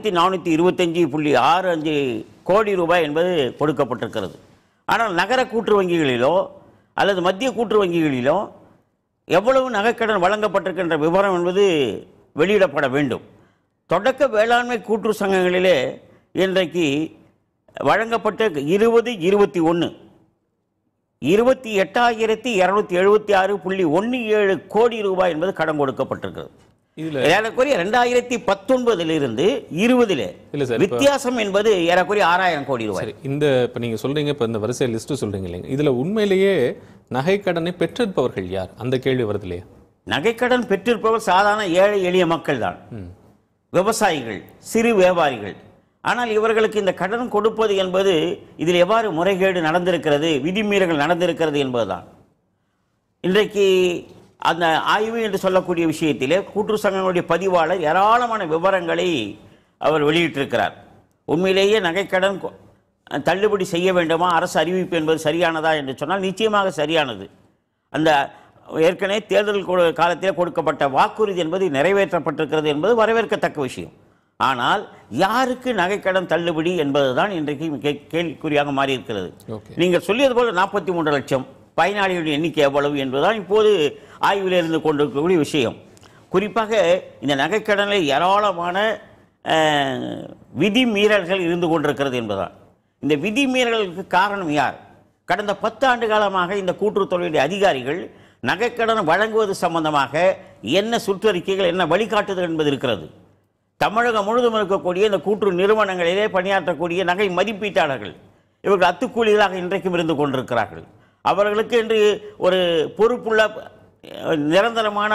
ஆயிரத்தி நானூற்றி இருபத்தஞ்சி புள்ளி ஆறு அஞ்சு கோடி ரூபாய் என்பது கொடுக்கப்பட்டிருக்கிறது ஆனால் நகர கூட்டு வங்கிகளிலோ அல்லது மத்திய கூட்டு வங்கிகளிலோ எவ்வளவு நகைக்கடன் வழங்கப்பட்டிருக்கின்ற விவரம் என்பது வெளியிடப்பட வேண்டும் தொடக்க வேளாண்மை கூட்டுறவு சங்கங்களிலே இன்றைக்கு வழங்கப்பட்ட இருபது இருபத்தி ஒன்று இருபத்தி எட்டாயிரத்தி இரநூத்தி எழுபத்தி ஆறு புள்ளி ஒன்று ஏழு கோடி ரூபாய் என்பது கடன் கொடுக்கப்பட்டிருக்கிறது இதுல ஏறக்குறைய ரெண்டாயிரத்தி பத்தொன்பதிலிருந்து இருபதிலே இல்ல சார், இப்ப- வித்தியாசம் என்பது ஏறக்குறைய ஆறாயிரம் கோடி ரூபாய் சரி இந்த இப்போ நீங்கள் சொல்றீங்க இப்போ இந்த வரிசை லிஸ்ட்டு சொல்றீங்க இல்லைங்க இதுல உண்மையிலேயே நகைக்கடனை பெற்றிருப்பவர்கள் யார் அந்த கேள்வி வருது இல்லையா நகைக்கடன் பெற்றிருப்பவர் சாதாரண ஏழை எளிய மக்கள் தான் விவசாயிகள் சிறு வியாபாரிகள் ஆனால் இவர்களுக்கு இந்த கடன் கொடுப்பது என்பது இதில் எவ்வாறு முறைகேடு நடந்திருக்கிறது விதிமீறல்கள் நடந்திருக்கிறது என்பதுதான் இன்றைக்கு அந்த ஆய்வு என்று சொல்லக்கூடிய விஷயத்திலே கூட்டுறவு சங்கங்களுடைய பதிவாளர் ஏராளமான விவரங்களை அவர் வெளியிட்டிருக்கிறார் உண்மையிலேயே நகைக்கடன் கொ- தள்ளுபடி செய்ய வேண்டுமா அரசு அறிவிப்பு என்பது சரியானதா என்று சொன்னால் நிச்சயமாக சரியானது அந்த ஏற்கனவே தேர்தல் கொ- காலத்திலே கொடுக்கப்பட்ட வாக்குறுதி என்பது நிறைவேற்றப்பட்டிருக்கிறது என்பது வரவேற்கத்தக்க விஷயம் ஆனால் யாருக்கு நகைக்கடன் தள்ளுபடி என்பதுதான் இன்றைக்கு கே- கேள்விக்குறியாக மாறி இருக்கிறது ஓகே நீங்கள் சொல்லியது போல நாற்பத்தி மூன்று லட்சம் பயனாளிகளின் எண்ணிக்கை எவ்வளவு என்பதுதான் இப்போது ஆய்வில் இருந்து கொண்டிருக்கக்கூடிய விஷயம் குறிப்பாக இந்த நகைக்கடனில் ஏராளமான அஹ், விதிமீறல்கள் இருந்து கொண்டிருக்கிறது என்பதுதான் இந்த விதிமீறல்களுக்கு காரணம் யார் கடந்த பத்து ஆண்டு காலமாக இந்த கூட்டுறவுத்துறையுடைய அதிகாரிகள் நகைக்கடன் வழங்குவது சம்பந்தமாக என்ன சுற்றறிக்கைகள் என்ன வழிகாட்டுதல் என்பது இருக்கிறது தமிழகம் முழுவதும் இருக்கக்கூடிய இந்த கூட்டுறவு நிறுவனங்களிலே பணியாற்றக்கூடிய நகை மதிப்பீட்டாளர்கள் இவர்கள் அத்துக்கூலிகளாக இன்றைக்கும் இருந்து கொண்டிருக்கிறார்கள் அவர்களுக்கு என்று ஒரு பொறுப்புள்ள அஹ், நிரந்தரமான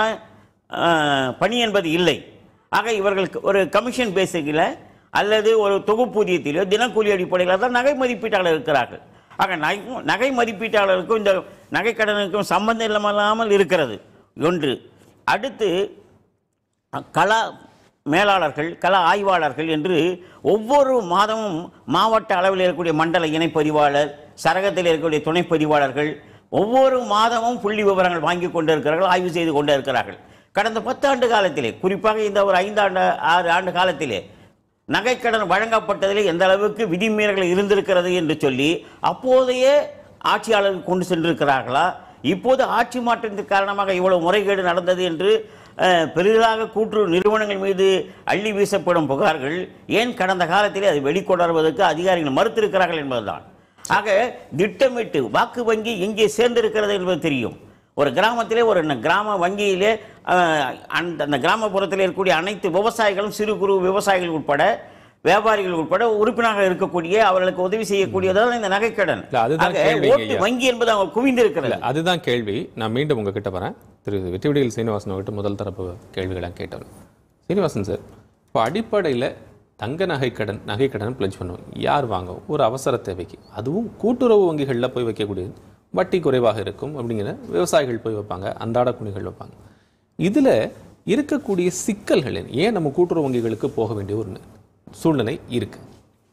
அஹ், பணி என்பது இல்லை ஆக இவர்களுக்கு ஒரு கமிஷன் பேசிக்கில் அல்லது ஒரு தொகுப்பூதியத்திலோ தினக்கூலி அடிப்படையில் தான் நகை மதிப்பீட்டாளர் இருக்கிறார்கள் ஆக நகை நகை மதிப்பீட்டாளருக்கும் இந்த நகைக்கடனுக்கும் சம்பந்தம் இல்லாமல் இருக்கிறது ஒன்று அடுத்து கலா மேலாளர்கள் கள ஆய்வாளர்கள் என்று ஒவ்வொரு மாதமும் மாவட்ட அளவில் இருக்கக்கூடிய மண்டல இணைப்பதிவாளர் சரகத்தில் இருக்கக்கூடிய துணைப்பதிவாளர்கள் ஒவ்வொரு மாதமும் புள்ளி விவரங்கள் வாங்கி கொண்டு இருக்கிறார்கள் ஆய்வு செய்து கொண்டு இருக்கிறார்கள் கடந்த பத்தாண்டு காலத்திலே குறிப்பாக இந்த ஒரு ஐந்தாண்டு ஆறு ஆண்டு காலத்திலே நகைக்கடன் வழங்கப்பட்டதிலே எந்த அளவுக்கு விதிமீறல்கள் இருந்திருக்கிறது என்று சொல்லி அப்போதைய ஆட்சியாளர்கள் கொண்டு சென்றிருக்கிறார்களா இப்போது ஆட்சி மாற்றத்தின் காரணமாக இவ்வளவு முறைகேடு நடந்தது என்று அஹ், பெரிதாக கூட்டுறவு நிறுவனங்கள் மீது அள்ளி வீசப்படும் புகார்கள் ஏன் கடந்த காலத்திலே அதை வெளிக்கொணர்வதற்கு அதிகாரிகள் மறுத்திருக்கிறார்கள் என்பதுதான் ஆக திட்டமிட்டு வாக்கு வங்கி எங்கே சேர்ந்திருக்கிறது என்பது தெரியும் ஒரு கிராமத்திலே ஒரு ந- கிராம வங்கியிலே அஹ், அந்த அந்த கிராமப்புறத்தில் இருக்கக்கூடிய அனைத்து விவசாயிகளும் சிறு குறு விவசாயிகள் உட்பட வியாபாரிகள் உட்பட உறுப்பினர்கள் இருக்கக்கூடிய அவர்களுக்கு உதவி செய்யக்கூடியதான் இந்த நகைக்கடன் இல்ல, அதுதான் ஆக, கேள்விங்க ஓட்டு ஐயா. வங்கி என்பது அவங்க குவிந்திருக்கிறது இல்ல அதுதான் கேள்வி நான் மீண்டும் உங்ககிட்ட வரேன் திரு வெற்றிவிடிகள் சீனிவாசன் கிட்ட முதல் தரப்பு கேள்விகளை கேட்டேன் சீனிவாசன் சார் இப்போ அடிப்படையில் தங்க நகைக்கடன் நகைக்கடன் பிளட்ஜ் பண்ணுவோம் யார் வாங்கும் ஒரு அவசர தேவைக்கு அதுவும் கூட்டுறவு வங்கிகளில் போய் வைக்கக்கூடியது வட்டி குறைவாக இருக்கும் அப்படிங்கிற விவசாயிகள் போய் வைப்பாங்க அன்றாட குணிகள் வைப்பாங்க இதில் இருக்கக்கூடிய சிக்கல்கள் என்ன? ஏன் நம்ம கூட்டுறவு வங்கிகளுக்கு போக வேண்டிய ஒரு சூழ்நிலை இருக்கு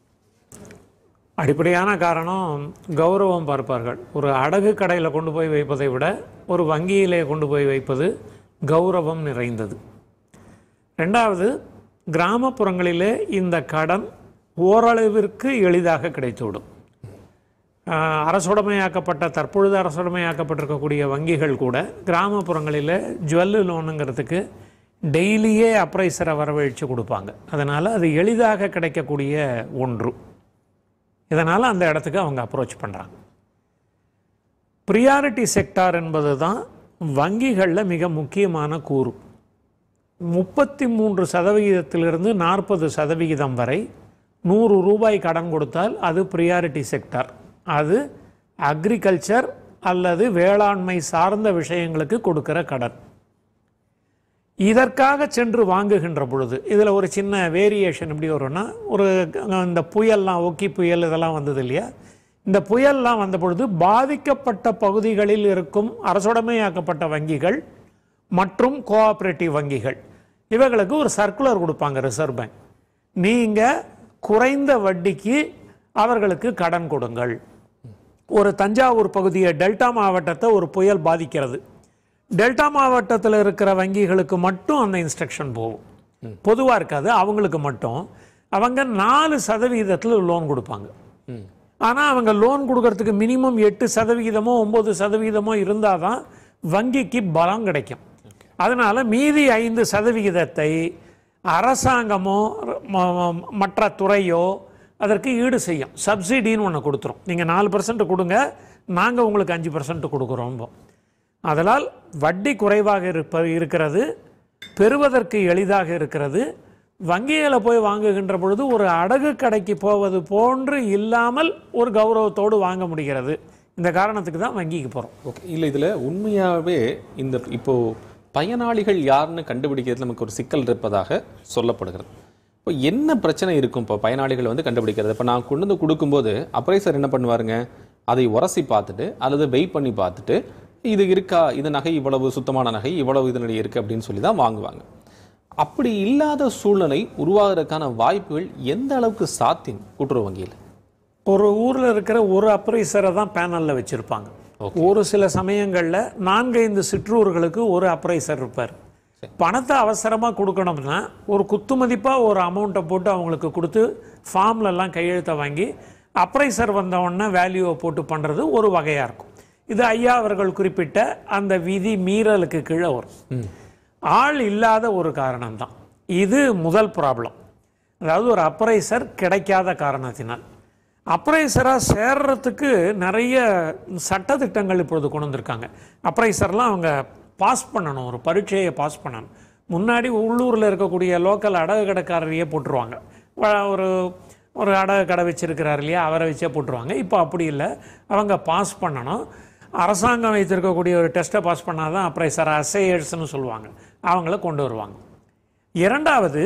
அடிப்படையான காரணம் கௌரவம் பார்ப்பார்கள் ஒரு அடகு கடையில் கொண்டு போய் வைப்பதை விட ஒரு வங்கியிலே கொண்டு போய் வைப்பது கௌரவம் நிறைந்தது ரெண்டாவது கிராமப்புறங்களிலே இந்த கடன் ஓரளவிற்கு எளிதாக கிடைத்துவிடும் ஆஹ், அரசுடைமையாக்கப்பட்ட தற்பொழுது அரசுடைமையாக்கப்பட்டிருக்கக்கூடிய வங்கிகள் கூட கிராமப்புறங்களில் ஜுவல்லு லோனுங்கிறதுக்கு டெய்லியே அப்ரைசரை வரவழைச்சு கொடுப்பாங்க அதனால் அது எளிதாக கிடைக்கக்கூடிய ஒன்று இதனால் அந்த இடத்துக்கு அவங்க அப்ரோச் பண்ணுறாங்க ப்ரியாரிட்டி செக்டார் என்பது தான் வங்கிகளில் மிக முக்கியமான கூறு முப்பத்தி மூன்று சதவிகிதத்திலிருந்து நாற்பது சதவிகிதம் வரை நூறு ரூபாய் கடன் கொடுத்தால் அது ப்ரியாரிட்டி செக்டார் அது அக்ரிகல்ச்சர் அல்லது வேளாண்மை சார்ந்த விஷயங்களுக்கு கொடுக்கிற கடன் இதற்காக சென்று வாங்குகின்ற பொழுது இதில் ஒரு சின்ன வேரியேஷன் எப்படி வரும்னா ஒரு இந்த புயல்லாம் ஒக்கி புயல் இதெல்லாம் வந்தது இல்லையா இந்த புயல்லாம் வந்த பொழுது பாதிக்கப்பட்ட பகுதிகளில் இருக்கும் அரசுடைமையாக்கப்பட்ட வங்கிகள் மற்றும் கோஆபரேட்டிவ் வங்கிகள் இவங்களுக்கு ஒரு சர்க்குலர் கொடுப்பாங்க ரிசர்வ் பேங்க் நீங்கள் குறைந்த வட்டிக்கு அவர்களுக்கு கடன் கொடுங்கள் ஒரு தஞ்சாவூர் பகுதியை டெல்டா மாவட்டத்தை ஒரு புயல் பாதிக்கிறது டெல்டா மாவட்டத்தில் இருக்கிற வங்கிகளுக்கு மட்டும் அந்த இன்ஸ்ட்ரக்ஷன் போகும் பொதுவாக இருக்காது அவங்களுக்கு மட்டும் அவங்க நாலு சதவீதத்தில் லோன் கொடுப்பாங்க ம் ஆனால் அவங்க லோன் கொடுக்கறதுக்கு மினிமம் எட்டு சதவிகிதமோ ஒம்பது சதவிகிதமோ இருந்தால் தான் வங்கிக்கு பலம் கிடைக்கும் அதனால் மீதி ஐந்து சதவிகிதத்தை அரசாங்கமோ ம- ம- மற்ற துறையோ அதற்கு ஈடு செய்யும் சப்சிடின்னு ஒன்று கொடுத்துரும் நீங்கள் நாலு பர்சன்ட் கொடுங்க நாங்கள் உங்களுக்கு அஞ்சு பர்சன்ட் கொடுக்குறோம் அதனால் வட்டி குறைவாக இருப்ப இருக்கிறது பெறுவதற்கு எளிதாக இருக்கிறது வங்கிகளை போய் வாங்குகின்ற பொழுது ஒரு அடகு கடைக்கு போவது போன்று இல்லாமல் ஒரு கௌரவத்தோடு வாங்க முடிகிறது இந்த காரணத்துக்கு தான் வங்கிக்கு போகிறோம் ஓகே இல்லை இதில் உண்மையாகவே இந்த இப்போ பயனாளிகள் யாருன்னு கண்டுபிடிக்கிறதுல நமக்கு ஒரு சிக்கல் இருப்பதாக சொல்லப்படுகிறது இப்போ என்ன பிரச்சனை இருக்கும் இப்போ பயனாளிகள் வந்து கண்டுபிடிக்கிறது இப்போ நான் கொண்டு வந்து கொடுக்கும்போது அப்ரைசர் என்ன பண்ணுவாருங்க அதை உரசி பார்த்துட்டு அல்லது வெயிட் பண்ணி பார்த்துட்டு இது இருக்கா இது நகை இவ்வளவு சுத்தமான நகை இவ்வளவு இதனுடைய இருக்குது அப்படின்னு சொல்லி தான் வாங்குவாங்க அப்படி இல்லாத சூழ்நிலை உருவாகிறதுக்கான வாய்ப்புகள் எந்த அளவுக்கு சாத்தியம் கூட்டுறவு வங்கியில் ஒரு ஊரில் இருக்கிற ஒரு அப்ரைசரை தான் பேனலில் வச்சுருப்பாங்க ஒரு சில சமயங்களில் நான்கைந்து சிற்றூர்களுக்கு ஒரு அப்ரைசர் இருப்பார் பணத்தை அவசரமாக கொடுக்கணும்னா ஒரு குத்துமதிப்பாக ஒரு அமௌண்ட்டை போட்டு அவங்களுக்கு கொடுத்து ஃபார்ம்லலாம் கையெழுத்தை வாங்கி அப்ரைசர் வந்தவுடனே வேல்யூவை போட்டு பண்ணுறது ஒரு வகையாக இருக்கும் இது ஐயா அவர்கள் குறிப்பிட்ட அந்த விதி மீறலுக்கு கீழே வரும் ஆள் இல்லாத ஒரு காரணம்தான் இது முதல் ப்ராப்ளம் அதாவது ஒரு அப்ரைசர் கிடைக்காத காரணத்தினால் அப்ரைசராக சேர்றதுக்கு நிறைய சட்டத்திட்டங்கள் இப்பொழுது கொண்டு வந்திருக்காங்க அப்ரைசர்லாம் அவங்க பாஸ் பண்ணணும் ஒரு பரீட்சையை பாஸ் பண்ணணும் முன்னாடி உள்ளூரில் இருக்கக்கூடிய லோக்கல் அடகு கடைக்காரரையே போட்டுருவாங்க வ- ஒரு ஒரு அடகு கடை வச்சிருக்கிறார் இல்லையா அவரை வச்சே போட்டுருவாங்க இப்போ அப்படி இல்லை அவங்க பாஸ் பண்ணணும் அரசாங்கம் வைத்திருக்கக்கூடிய ஒரு டெஸ்ட்டை பாஸ் பண்ணால் தான் அப்ரைசர் அசையர்ஸ்னு சொல்லுவாங்க அவங்கள கொண்டு வருவாங்க இரண்டாவது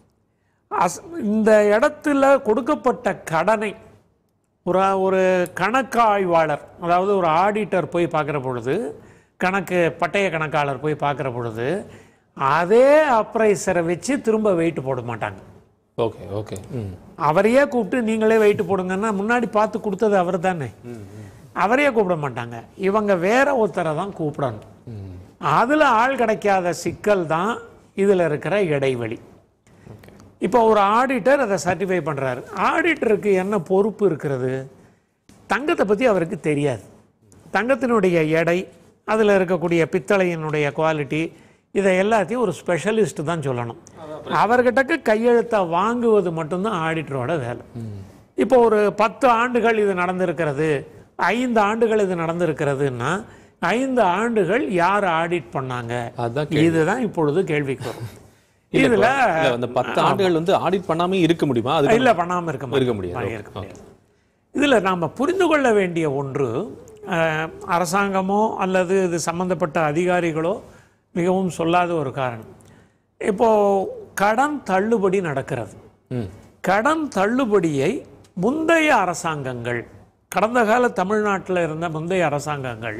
அஸ் இந்த இடத்துல கொடுக்கப்பட்ட கடனை ஒரு ஒரு கணக்காய்வாளர் அதாவது ஒரு ஆடிட்டர் போய் பார்க்குற பொழுது கணக்கு பட்டய கணக்காளர் போய் பார்க்குற பொழுது அதே அப்ரைசரை வச்சு திரும்ப வெயிட் போட மாட்டாங்க ஓகே ஓகே ம் அவரையே கூப்பிட்டு நீங்களே வெயிட் போடுங்கன்னா முன்னாடி பார்த்து கொடுத்தது அவர் தானே அவரையே கூப்பிட மாட்டாங்க இவங்க வேற ஒருத்தரை தான் கூப்பிடணும் அதில் ஆள் கிடைக்காத சிக்கல் தான் இதில் இருக்கிற இடைவெளி ஓகே இப்போ ஒரு ஆடிட்டர் அதை சர்டிஃபை பண்ணுறாரு ஆடிட்டருக்கு என்ன பொறுப்பு இருக்கிறது தங்கத்தை பற்றி அவருக்கு தெரியாது தங்கத்தினுடைய எடை அதில் இருக்கக்கூடிய பித்தளையினுடைய குவாலிட்டி இதை எல்லாத்தையும் ஒரு ஸ்பெஷலிஸ்ட் தான் சொல்லணும் அவர்கிட்டக்கு கையெழுத்தை வாங்குவது மட்டும்தான் ஆடிட்டரோட வேலை இப்போ ஒரு பத்து ஆண்டுகள் இது நடந்திருக்கிறது ஐந்து ஆண்டுகள் இது நடந்திருக்கிறதுன்னா ஐந்து ஆண்டுகள் யார் ஆடிட் பண்ணாங்க அதான் இதுதான் இப்பொழுது கேள்விக்கு வரும் இல்ல, இதுல இல்ல, அந்த பத்து ஆண்டுகள் வந்து ஆடிட் பண்ணாம இருக்க முடியுமா அது இல்ல பண்ணாம இருக்க இருக்க முடியாது. மாட்டோம். ஓகே, இருக்க முடியாது இதுல நாம புரிந்து கொள்ள வேண்டிய ஒன்று அஹ், அரசாங்கமோ அல்லது இது சம்பந்தப்பட்ட அதிகாரிகளோ மிகவும் சொல்லாத ஒரு காரணம் இப்போ கடன் தள்ளுபடி நடக்கிறது ம் கடன் தள்ளுபடியை முந்தைய அரசாங்கங்கள் கடந்த கால தமிழ்நாட்டில் இருந்த முந்தைய அரசாங்கங்கள்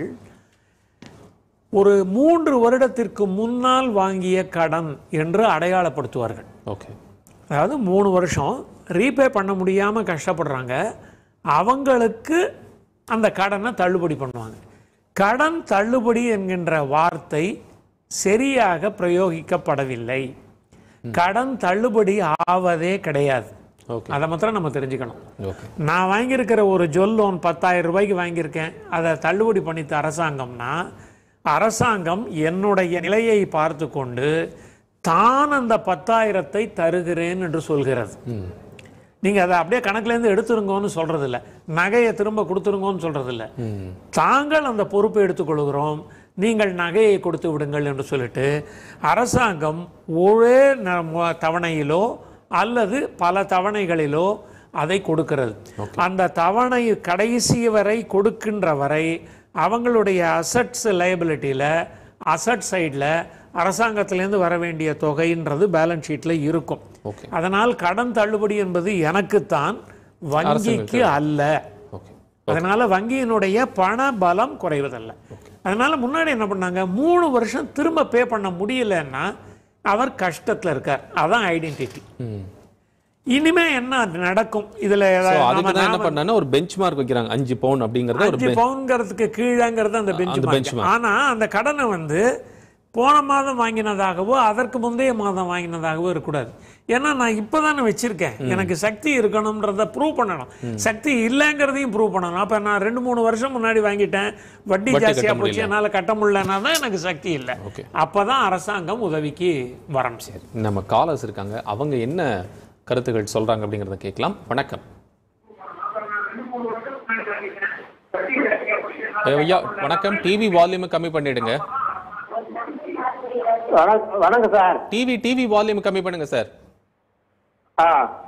ஒரு மூன்று வருடத்திற்கு முன்னால் வாங்கிய கடன் என்று அடையாளப்படுத்துவார்கள் ஓகே அதாவது மூணு வருஷம் ரீபே பண்ண முடியாமல் கஷ்டப்படுறாங்க அவங்களுக்கு அந்த கடனை தள்ளுபடி பண்ணுவாங்க கடன் தள்ளுபடி என்கின்ற வார்த்தை சரியாக பிரயோகிக்கப்படவில்லை கடன் தள்ளுபடி ஆவதே கிடையாது ஓகே அதை மாத்திரம் நம்ம தெரிஞ்சுக்கணும் ஓகே நான் வாங்கியிருக்கிற ஒரு ஜொல் லோன் பத்தாயிரம் ரூபாய்க்கு வாங்கியிருக்கேன் அதை தள்ளுபடி பண்ணித்த அரசாங்கம்னா அரசாங்கம் என்னுடைய நிலையை பார்த்து கொண்டு தான் அந்த பத்தாயிரத்தை தருகிறேன் என்று சொல்கிறது ம் நீங்கள் அதை அப்படியே கணக்குலேருந்து எடுத்துருங்கன்னு சொல்றது இல்ல நகையை திரும்ப கொடுத்துருங்கன்னு சொல்றது இல்ல ம் தாங்கள் அந்த பொறுப்பை எடுத்துக்கொள்கிறோம் நீங்கள் நகையை கொடுத்து விடுங்கள் என்று சொல்லிட்டு அரசாங்கம் ஒரே ந- மு- தவணையிலோ அல்லது பல தவணைகளிலோ அதை கொடுக்கிறது அந்த தவணை கடைசி வரை கொடுக்கின்ற வரை அவங்களுடைய அசட்ஸ் லைபிலிட்டியில் அசட் சைடில் அரசாங்கத்திலேருந்து வர வேண்டிய தொகைன்றது பேலன்ஸ் ஷீட்டில் இருக்கும் ஓகே அதனால் கடன் தள்ளுபடி என்பது எனக்குத்தான் வங்கிக்கு அல்ல ஓகே அதனால வங்கியினுடைய பண பலம் குறைவதல்ல அதனால முன்னாடி என்ன பண்ணாங்க மூணு வருஷம் திரும்ப பே பண்ண முடியலன்னா அவர் கஷ்டத்துல இருக்கார் அதான் ஐடென்டிட்டி ம் இனிமே என்ன நடக்கும் இதுல ஸோ ஏதாவது அதுக்கு நாம- தான் என்ன நாம பண்ணாங்கன்னா ஒரு பெஞ்ச் மார்க் வைக்கிறாங்க அஞ்சு பவுன் அப்படிங்கறத ஒரு அஞ்சு பவுன்ங்கிறதுக்கு கீழங்கிறது அந்த பெஞ்ச் அந்த benchmark. ஆனா அந்த கடனை வந்து போன மாதம் வாங்கினதாகவோ அதற்கு முந்தைய மாதம் வாங்கினதாகவோ இருக்கக்கூடாது ஏன்னா நான் இப்போ தானே வச்சிருக்கேன் எனக்கு சக்தி இருக்கணுன்றத ப்ரூவ் பண்ணணும் சக்தி இல்லைங்கிறதையும் ப்ரூவ் பண்ணணும் அப்போ நான் ரெண்டு மூணு வருஷம் முன்னாடி வாங்கிட்டேன் வட்டி வட்டி ஜாஸ்தியாக கட்ட போச்சு முடியல. என்னால் கட்ட முடியலன்னா தான் எனக்கு சக்தி இல்லை ஓகே அப்போ தான் அரசாங்கம் உதவிக்கு வரணும் சரி நம்ம காலர்ஸ் இருக்காங்க அவங்க என்ன கருத்துக்கள் சொல்றாங்க அப்படிங்கிறத கேட்கலாம் வணக்கம் ஐயா வணக்கம் டிவி வால்யூம் கம்மி பண்ணிடுங்க வணக்கம் வணக்கம் சார் டிவி டிவி வால்யூம் கம்மி பண்ணுங்க சார் ஆ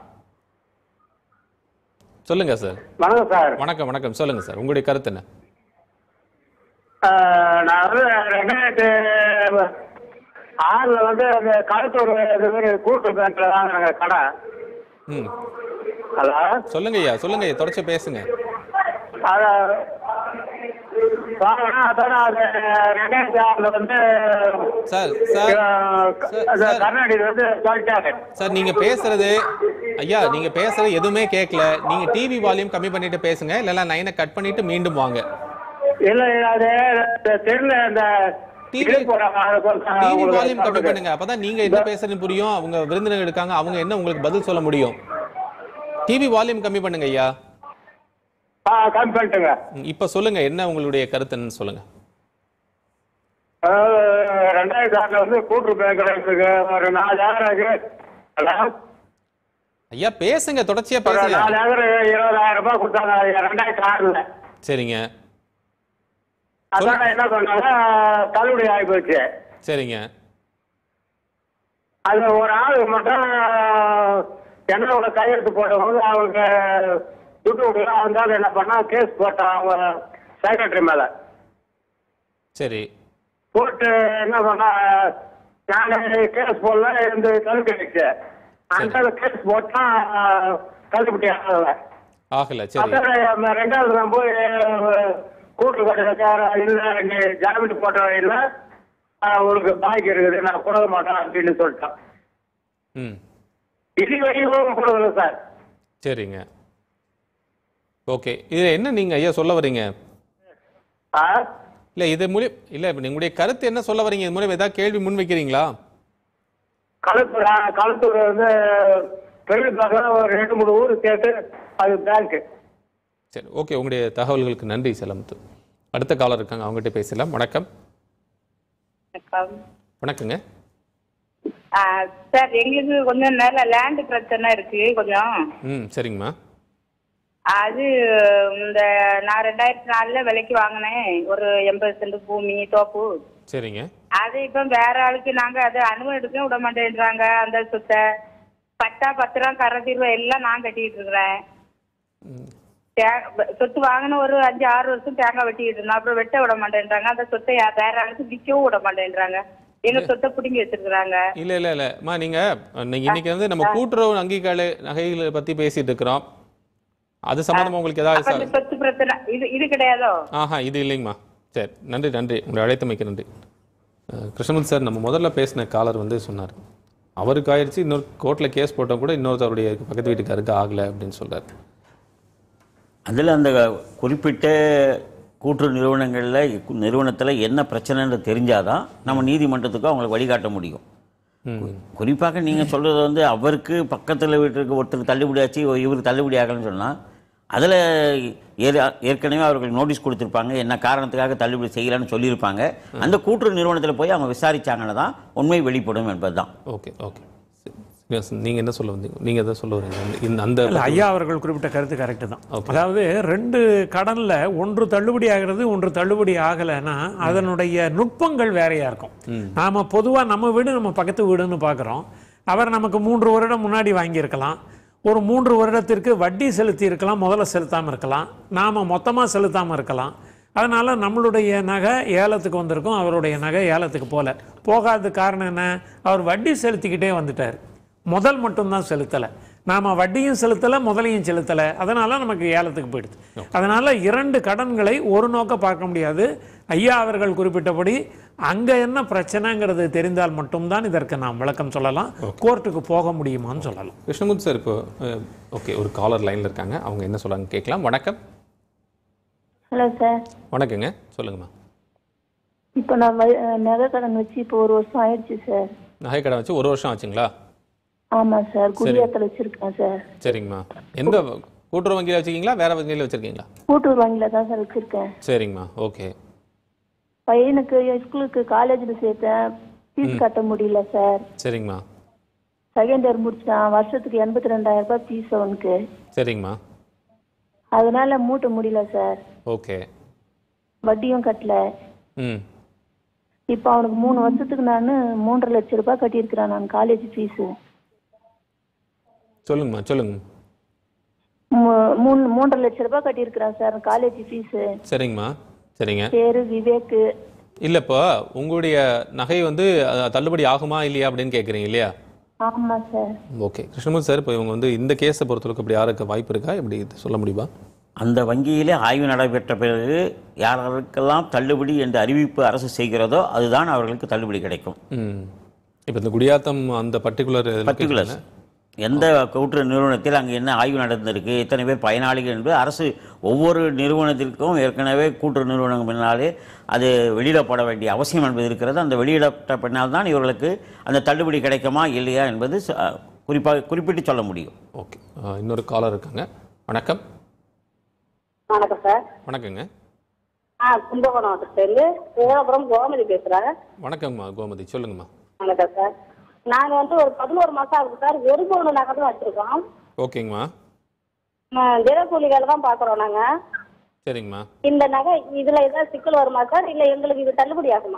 சொல்லுங்க சார் வணக்கம் சார் வணக்கம் வணக்கம் சொல்லுங்க சார் உங்களுடைய கருத்து என்ன ஆ, நான் வந்து ரெண்டாயிரத்து ஆறில் வந்து அந்த களத்தூர் இது மாதிரி கூட்டு பேங்க்ல வாங்கினாங்க கடை ம் ஹலோ சொல்லுங்க ஐயா சொல்லுங்க ஐயா தொடர்ச்சி பேசுங்க அதை வாங்கினா அதோட அது ரெண்டாயிரத்தி ஆறில் வந்து சார் சார் ஆ, சார், அந்த சார். கர்நாடகி வந்து சொல்லிட்டாங்க சார் நீங்க பேசுறது ஐயா நீங்க பேசுறது எதுவுமே கேட்கல நீங்க டிவி வால்யூம் கம்மி பண்ணிட்டு பேசுங்க இல்லைன்னா லைனை கட் பண்ணிட்டு மீண்டும் வாங்க இல்லை அது தெரியல அந்த TV இது போடுறாங்க, அது கொஞ்சம் டிவி உங்களுக்கு வால்யூம் கம்மி சொல்லுங்க. பண்ணுங்க அப்பதான் நீங்க என்ன பேசுறதுன்னு புரியும் அவங்க விருந்தினர் இருக்காங்க அவங்க என்ன உங்களுக்கு பதில் சொல்ல முடியும் டிவி வால்யூம் கம்மி பண்ணுங்க ஐயா ஆ கம்மி பண்ணிட்டுங்க ம், இப்ப சொல்லுங்க என்ன உங்களுடைய கருத்துன்னு சொல்லுங்க அதாவது ரெண்டாயிரத்தி ஆறுல வந்து கூட்டுறவு பேங்க்ல இருக்கு ஒரு நாலு ஏக்கர் இருக்கு ஹலோ? ஐயா பேசுங்க தொடர்ச்சியா ஒரு பேசுங்க நாலு ஏக்கர் இருபதாயிரம் ரூபாய் கொடுத்தாங்க ரெண்டாயிரத்தி ஆறுல சரிங்க அதோட என்ன பண்ணாங்க தள்ளுபடி ஆகி போச்சு சரிங்க அது ஒரு ஆள் மட்டும் என்னோட கையெழுத்து போட்டவங்க அவங்க துட்டு விடலாம் வந்தாலும் என்ன பண்ணா கேஸ் போட்டான் அவங்க செக்ரட்டரி மேல சரி போட்டு என்ன பண்ணா நான் கேஸ் போடல இந்த தள்ளுபடி அந்த கேஸ் போட்டா தள்ளுபடி ஆகல ஆகல சரி அப்புறம் ரெண்டாவது நான் போய் கூட்டு கட்டுறதுக்கார இல்லை நீ ஜாமீன் போட்ட இல்லை உங்களுக்கு பாக்கி இருக்குது நான் கொடுக்க மாட்டேன் அப்படின்னு சொல்லிட்டான் ம் இது வரைக்கும் கொடுக்கல சார் சரிங்க ஓகே இது என்ன நீங்க ஐயா சொல்ல வரீங்க ஆ இல்ல இது மூலியம் இல்ல இப்ப உங்களுடைய கருத்து என்ன சொல்ல வரீங்க இது மூலியம் ஏதாவது கேள்வி முன் வைக்கிறீங்களா களத்தூர் ஆ, களத்தூர் வந்து பெரிய பக்கம் ஒரு ரெண்டு மூணு ஊர் சேர்த்து அது பேங்க்கு சரி ஓகே உங்களுடைய தகவல்களுக்கு நன்றி செலமுத்து அடுத்த காலர் இருக்காங்க அவங்ககிட்ட பேசலாம் வணக்கம் வணக்கம். வணக்கங்க ஆ, சார் எங்களுக்கு கொஞ்சம் நல்ல லேண்ட் பிரச்சனை இருக்கு கொஞ்சம் ம் சரிங்கம்மா அது இந்த நான் ரெண்டாயிரத்தி நாலுல விலைக்கு வாங்கினேன் ஒரு எண்பது சென்ட் பூமி தோப்பு சரிங்க அது இப்போ வேற ஆளுக்கு நாங்க அதை அனுமதி எடுக்க விட மாட்டேன்றாங்க அந்த சொத்தை பட்டா பத்திரம் கரை தீர்வு எல்லாம் நான் கட்டிட்டு இருக்கிறேன் தே- சொத்து வாங்கின ஒரு அஞ்சு ஆறு வருஷம் தேங்காய் வெட்டிட்டு இருந்தோம் அப்புறம் வெட்ட விட மாட்டேன்றாங்க அந்த சொத்தை யா- வேற ஆளுக்கு விற்கவும் விட மாட்டேன்றாங்க எங்க சொத்தை பிடுங்கி வச்சிருக்கிறாங்க இல்ல இல்ல இல்ல அம்மா நீங்க இன்னைக்கு இன்னைக்கு வந்து நம்ம கூட்டுறவு அங்கீகார நகைகளை பத்தி பேசிட்டு இருக்கிறோம் அது சம்பந்தமா உங்களுக்கு அப்ப ஏதாவது இந்த ச- சொத்து பிரச்சனை இது இது கிடையாதோ ஆஹா இது இல்லைங்கம்மா சரி நன்றி நன்றி உங்களை அழைத்தமைக்கு நன்றி அஹ், கிருஷ்ணமூர்த்தி சார் நம்ம முதல்ல பேசின காலர் வந்து சொன்னார் அவருக்கு ஆயிடுச்சு இன்னொரு கோர்ட்டில் கேஸ் போட்டோம் கூட இன்னொருத்தருடைய பக்கத்து வீட்டுக்காருக்கு ஆகலை அப்படின்னு சொல்றாரு அதில் அந்த குறிப்பிட்ட கூட்டுறவு நிறுவனங்களில் நிறுவனத்தில் என்ன பிரச்சனைன்னு தெரிஞ்சாதான் நம்ம நீதிமன்றத்துக்கு அவங்களுக்கு வழிகாட்ட முடியும் ம் குறிப்பாக நீங்கள் சொல்கிறது வந்து அவருக்கு பக்கத்தில் வீட்டுக்கு ஒருத்தருக்கு தள்ளுபடி ஆச்சு இவருக்கு தள்ளுபடி ஆகலைன்னு சொன்னால் அதில் ஏற்கனவே அவர்கள் நோட்டீஸ் கொடுத்துருப்பாங்க என்ன காரணத்துக்காக தள்ளுபடி செய்யலைன்னு சொல்லியிருப்பாங்க அந்த கூட்டுறவு நிறுவனத்தில் போய் அவங்க விசாரிச்சாங்கன்னா தான் உண்மை வெளிப்படும் என்பது தான் ஓகே ஓகே நீங்கள் என்ன சொல்ல வந்தீங்க நீங்கள் எதை சொல்ல வரீங்க இந்த- இந்த அந்த இல்ல ஐயா அவர்கள் குறிப்பிட்ட கருத்து கரெக்டு தான் Okay. அதாவது ரெண்டு கடன்ல ஒன்று தள்ளுபடி ஆகிறது ஒன்று தள்ளுபடி ஆகலைன்னா அதனுடைய நுட்பங்கள் வேறையா இருக்கும் நாம பொதுவா நம்ம வீடு நம்ம பக்கத்து வீடுன்னு பார்க்குறோம் அவர் நமக்கு மூன்று வருடம் முன்னாடி வாங்கியிருக்கலாம் ஒரு மூன்று வருடத்திற்கு வட்டி செலுத்தி இருக்கலாம் முதல்ல செலுத்தாமல் இருக்கலாம் நாம மொத்தமாக செலுத்தாமல் இருக்கலாம் அதனால நம்மளுடைய நகை ஏலத்துக்கு வந்திருக்கும் அவருடைய நகை ஏலத்துக்கு போல போகாத காரணம் என்ன அவர் வட்டி செலுத்திக்கிட்டே வந்துட்டார் முதல் மட்டும்தான் செலுத்தலை நாம வட்டியும் செலுத்தலை முதலையும் செலுத்தலை அதனால நமக்கு ஏலத்துக்கு போயிடுது அதனால இரண்டு கடன்களை ஒரு நோக்க பார்க்க முடியாது ஐயா அவர்கள் குறிப்பிட்டபடி அங்க என்ன பிரச்சனைங்கிறது தெரிந்தால் மட்டும்தான் இதற்கு நாம் விளக்கம் சொல்லலாம் கோர்ட்டுக்கு போக முடியுமான்னு சொல்லலாம் கிருஷ்ணமூர்த்தி சார் இப்போ ஓகே ஒரு காலர் லைனில் இருக்காங்க அவங்க என்ன சொல்றாங்க கேட்கலாம் வணக்கம் ஹலோ சார் வணக்கங்க சொல்லுங்கம்மா இப்போ நான் வ- நகை கடன் வச்சு இப்போ ஒரு வருஷம் ஆயிடுச்சு சார் நகை கடை வச்சு ஒரு வருஷம் ஆச்சுங்களா ஆமா சார் குடியாத்துல வச்சிருக்கேன் சார் சரிங்கம்மா எந்த கூட்டுறவு வங்கியில் வச்சிருக்கீங்களா வேற வங்கியில் வச்சிருக்கீங்களா கூட்டுறவு வங்கியில தான் சார் வச்சிருக்கேன் சரிங்கம்மா ஓகே பையனுக்கு ஸ்கூலுக்கு காலேஜில் சேர்த்தேன் ஃபீஸ் கட்ட முடியல சார் சரிங்கம்மா செகண்ட் இயர் முடிச்சான் வருஷத்துக்கு எண்பத்தி ரெண்டாயிரம் ரூபாய் ஃபீஸ் அவனுக்கு சரிங்கம்மா அதனால மூட்ட முடியல சார் ஓகே வட்டியும் கட்டல ம் இப்போ அவனுக்கு மூணு வருஷத்துக்கு நான் மூன்றரை லட்சம் ரூபாய் கட்டியிருக்கிறேன் நான் காலேஜ் ஃபீஸு சொல்லுங்கம்மா சொல்லுங்க மூணு மூன்றரை லட்சம் ரூபாய் கட்டியிருக்கிறேன் சார் காலேஜ் ஃபீஸு சரிங்கம்மா சரிங்க பேரு விவேக்கு இல்லை இப்போ உங்களுடைய நகை வந்து அஹ், தள்ளுபடி ஆகுமா இல்லையா அப்படின்னு கேட்குறீங்க இல்லையா ஆமா சார் ஓகே கிருஷ்ணமூர்த்தி சார் இப்போ இவங்க வந்து இந்த கேஸை பொறுத்தளவுக்கு இப்படி யாருக்கு வாய்ப்பு இருக்கா இப்படி இது சொல்ல முடியுமா அந்த வங்கியிலே ஆய்வு நடைபெற்ற பிறகு யாருக்கெல்லாம் தள்ளுபடி என்று அறிவிப்பு அரசு செய்கிறதோ அதுதான் அவர்களுக்கு தள்ளுபடி கிடைக்கும் ம் இப்போ இந்த குடியாத்தம் அந்த பர்டிகுலர் பர்டிகுலர்ஸ் எந்த கூட்டுறவு நிறுவனத்தில் அங்கே என்ன ஆய்வு நடந்திருக்கு எத்தனை பேர் பயனாளிகள் என்பது அரசு ஒவ்வொரு நிறுவனத்திற்கும் ஏற்கனவே கூட்டுறவு நிறுவனம் பின்னாலே அது வெளியிடப்பட வேண்டிய அவசியம் என்பது இருக்கிறது அந்த வெளியிடப்பட்ட பின்னால் தான் இவர்களுக்கு அந்த தள்ளுபடி கிடைக்குமா இல்லையா என்பது ச- குறிப்பாக குறிப்பிட்டு சொல்ல முடியும் ஓகே இன்னொரு காலர் இருக்காங்க வணக்கம் வணக்கம் சார் வணக்கங்க ஆ கும்பகோணம் மாவட்டத்திலேருந்து சிதம்பரம் கோமதி பேசுகிறேன் வணக்கம்மா கோமதி சொல்லுங்கம்மா வணக்கம் சார் நாங்கள் வந்து ஒரு பதினோரு மாதம் ஆகுது சார் ஒரு பவுன் நகை தான் வச்சுருக்கோம் ஓகேங்கம்மா தினக்கூலி வேலை தான் பார்க்குறோம் நாங்கள் சரிங்கம்மா இந்த நகை இதில் ஏதாவது சிக்கல் வருமா சார் இல்லை எங்களுக்கு இது தள்ளுபடி ஆகுமா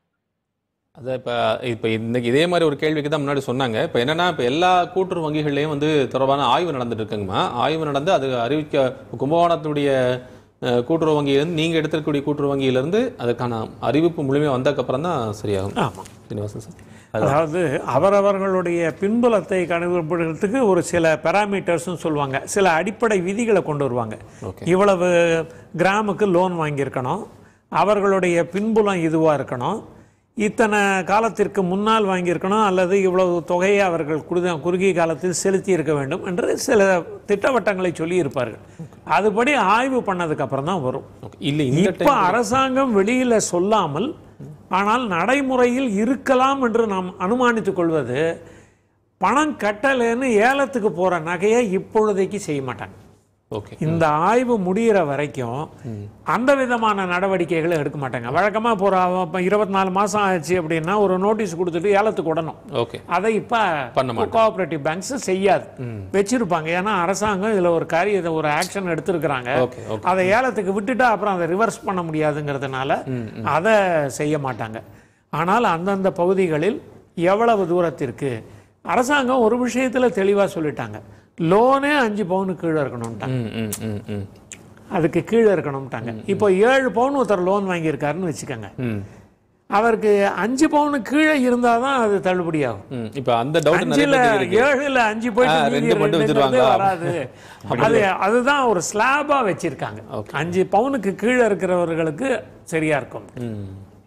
அதான் இப்போ இப்போ இன்னைக்கு இதே மாதிரி ஒரு கேள்விக்கு தான் முன்னாடி சொன்னாங்க இப்போ என்னன்னா இப்போ எல்லா கூட்டுறவு வங்கிகள்லையும் வந்து தொடர்பான ஆய்வு நடந்துட்டு இருக்குங்கம்மா ஆய்வு நடந்து அது அறிவிக்க கும்பகோணத்துடைய அஹ், கூட்டுறவு வங்கியிலேருந்து நீங்கள் எடுத்திருக்கக்கூடிய கூட்டுறவு வங்கியிலேருந்து அதுக்கான அறிவிப்பு முழுமையாக வந்ததுக்கப்புறம் தான் சரியாகும் ஆமாம் சீனிவாசன் சார் அதாவது அவரவர்களுடைய பின்புலத்தை கண்டுபிடிக்கிறதுக்கு ஒரு சில பெராமீட்டர்ஸ்னு சொல்லுவாங்க சில அடிப்படை விதிகளை கொண்டு வருவாங்க Okay. இவ்வளவு கிராமுக்கு லோன் வாங்கியிருக்கணும் அவர்களுடைய பின்புலம் இதுவாக இருக்கணும் இத்தனை காலத்திற்கு முன்னால் வாங்கியிருக்கணும் அல்லது இவ்வளவு தொகையை அவர்கள் குறுத குறுகிய காலத்தில் செலுத்தி இருக்க வேண்டும் என்று சில திட்டவட்டங்களை சொல்லியிருப்பார்கள் அதுபடி ஆய்வு பண்ணதுக்கு அப்புறம் தான் வரும் ஓகே இல்லை இந்த இப்ப அரசாங்கம் வெளியில சொல்லாமல் ஆனால் நடைமுறையில் இருக்கலாம் என்று நாம் அனுமானித்துக் கொள்வது பணம் கட்டலைன்னு ஏலத்துக்கு போற நகையை இப்பொழுதைக்கு செய்ய மாட்டாங்க ஓகே இந்த ஆய்வு முடியிற வரைக்கும் அந்த விதமான நடவடிக்கைகளை எடுக்க மாட்டாங்க வழக்கமா போற அவ- இருபத்தி நாலு மாசம் ஆச்சு அப்படின்னா ஒரு நோட்டீஸ் கொடுத்துட்டு ஏலத்துக்கு விடணும் ஓகே அதை இப்ப பண்ண மாட்டாங்க. கோஆபரேட்டிவ் பேங்க்ஸ் செய்யாது வச்சிருப்பாங்க ஏன்னா அரசாங்கம் இதுல ஒரு காரியத்தை ஒரு ஆக்ஷன் எடுத்திருக்கிறாங்க ஓகே ஓகே அதை ஏலத்துக்கு விட்டுட்டா அப்புறம் அதை ரிவர்ஸ் பண்ண முடியாதுங்கிறதுனால அதை செய்ய மாட்டாங்க ஆனால் அந்தந்த பகுதிகளில் எவ்வளவு தூரத்திற்கு அரசாங்கம் ஒரு விஷயத்துல தெளிவா சொல்லிட்டாங்க லோனே அஞ்சு பவுனுக்கு கீழே இருக்கணும்ட்டாங்க ம் ம் ம் ம் அதுக்கு கீழே இருக்கணும்ட்டாங்க இப்போ ஏழு பவுன் ஒருத்தர் லோன் வாங்கியிருக்காருன்னு வச்சுக்கோங்க ம் அவருக்கு அஞ்சு பவுனுக்கு கீழே இருந்தாதான் அது தள்ளுபடி ஆகும் ம் இப்போ அந்த டவுட் நிறைய அஞ்சுல பேருக்கு இருக்கு ஏழுல அஞ்சு போயிட்டு ஆ, மீதி ரெண்டு மட்டும் ரெண்டுங்கிறதே வச்சிருவாங்களா? வராது அது அதுதான் ஒரு ஸ்லாபா வச்சிருக்காங்க Okay. அஞ்சு பவுனுக்கு கீழே இருக்கிறவர்களுக்கு சரியா இருக்கும் ம்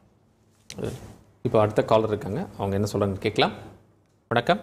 இப்போ அடுத்த காலர் இருக்காங்க அவங்க என்ன சொல்றாங்கன்னு கேட்கலாம் வணக்கம்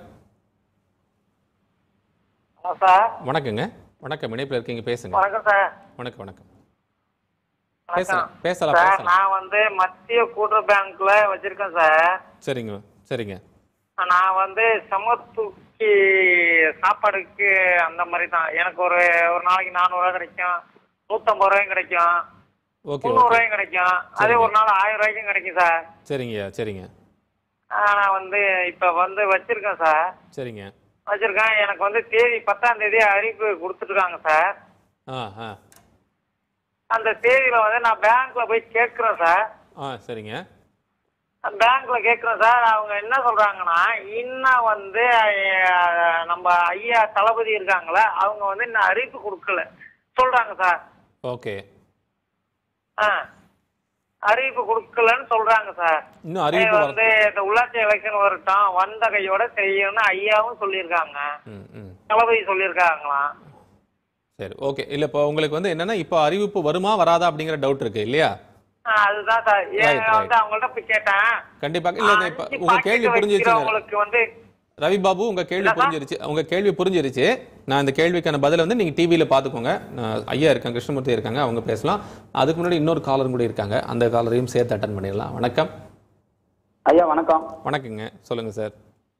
ஹலோ சார் வணக்கங்க வணக்கம் இணைப்பில் இருக்கீங்க பேசுங்க வணக்கம் சார் வணக்கம் வணக்கம் வணக்கம் பேசலாம் பேசலாம் சார் பேசலாம் நான் வந்து மத்திய கூட்டுறவு பேங்க்ல வச்சிருக்கேன் சார் சரிங்க சரிங்க நான் வந்து சமத்துக்கு சாப்பாடுக்கு அந்த மாதிரி தான் எனக்கு ஒரு ஒரு நாளைக்கு நானூறுவா கிடைக்கும் நூற்றம்பது ரூபாயும் கிடைக்கும் ஓகே முந்நூறு ஓகே ரூபாயும் கிடைக்கும் அதே ஒரு நாள் ஆயிரம் ரூபாய்க்கும் கிடைக்கும் சார் சரிங்கய்யா சரிங்க ஆ, நான் வந்து இப்போ வந்து வச்சிருக்கேன் சார் சரிங்க வச்சிருக்கேன் எனக்கு வந்து தேதி பத்தாம் தேதி அறிவிப்பு கொடுத்துருக்காங்க சார் ஆ ஆ அந்த தேதியில வந்து நான் பேங்க்ல போய் கேட்குறேன் சார் ஆ சரிங்க பேங்க்ல கேட்குறேன் சார் அவங்க என்ன சொல்றாங்கன்னா இன்னும் வந்து அஹ், நம்ம ஐயா தளபதி இருக்காங்களே அவங்க வந்து இன்னும் அறிவிப்பு கொடுக்கல சொல்றாங்க சார் ஓகே ஆ அறிவிப்பு கொடுக்கலன்னு சொல்றாங்க சார் இன்னும் அறிவிப்பு இது வர வந்து இந்த உள்ளாட்சி எலெக்ஷன் வரட்டும் வந்த கையோட செய்யணும்னு ஐயாவும் சொல்லியிருக்காங்க ம் ம் தளபதி சொல்லியிருக்காங்களாம் சரி ஓகே இல்லை இப்போ உங்களுக்கு வந்து என்னன்னா இப்போ அறிவிப்பு வருமா வராதா அப்படிங்கிற டவுட் இருக்கு இல்லையா ஆ, அதுதான் சார் ஏன் Right, right. வந்து அவங்கள்ட்ட போய் கேட்டேன் கண்டிப்பாக இல்லை இப்போ அஞ்சு உங்க கேள்வி packet புரிஞ்சிருச்சு வைக்கிறவங்களுக்கு வந்து ரவி பாபு உங்க கேள்வி என்னப்பா? புரிஞ்சிருச்சு உங்க கேள்வி புரிஞ்சிருச்சு நான் இந்த கேள்விக்கான பதிலை வந்து நீங்க டிவியில பாத்துக்கோங்க நான் ஐயா இருக்காங்க கிருஷ்ணமூர்த்தி இருக்காங்க அவங்க பேசலாம் அதுக்கு முன்னாடி இன்னொரு காலரும் கூட இருக்காங்க அந்த காலரையும் சேர்த்து அட்டன் பண்ணிடலாம் வணக்கம் ஐயா வணக்கம் வணக்கங்க சொல்லுங்க சார்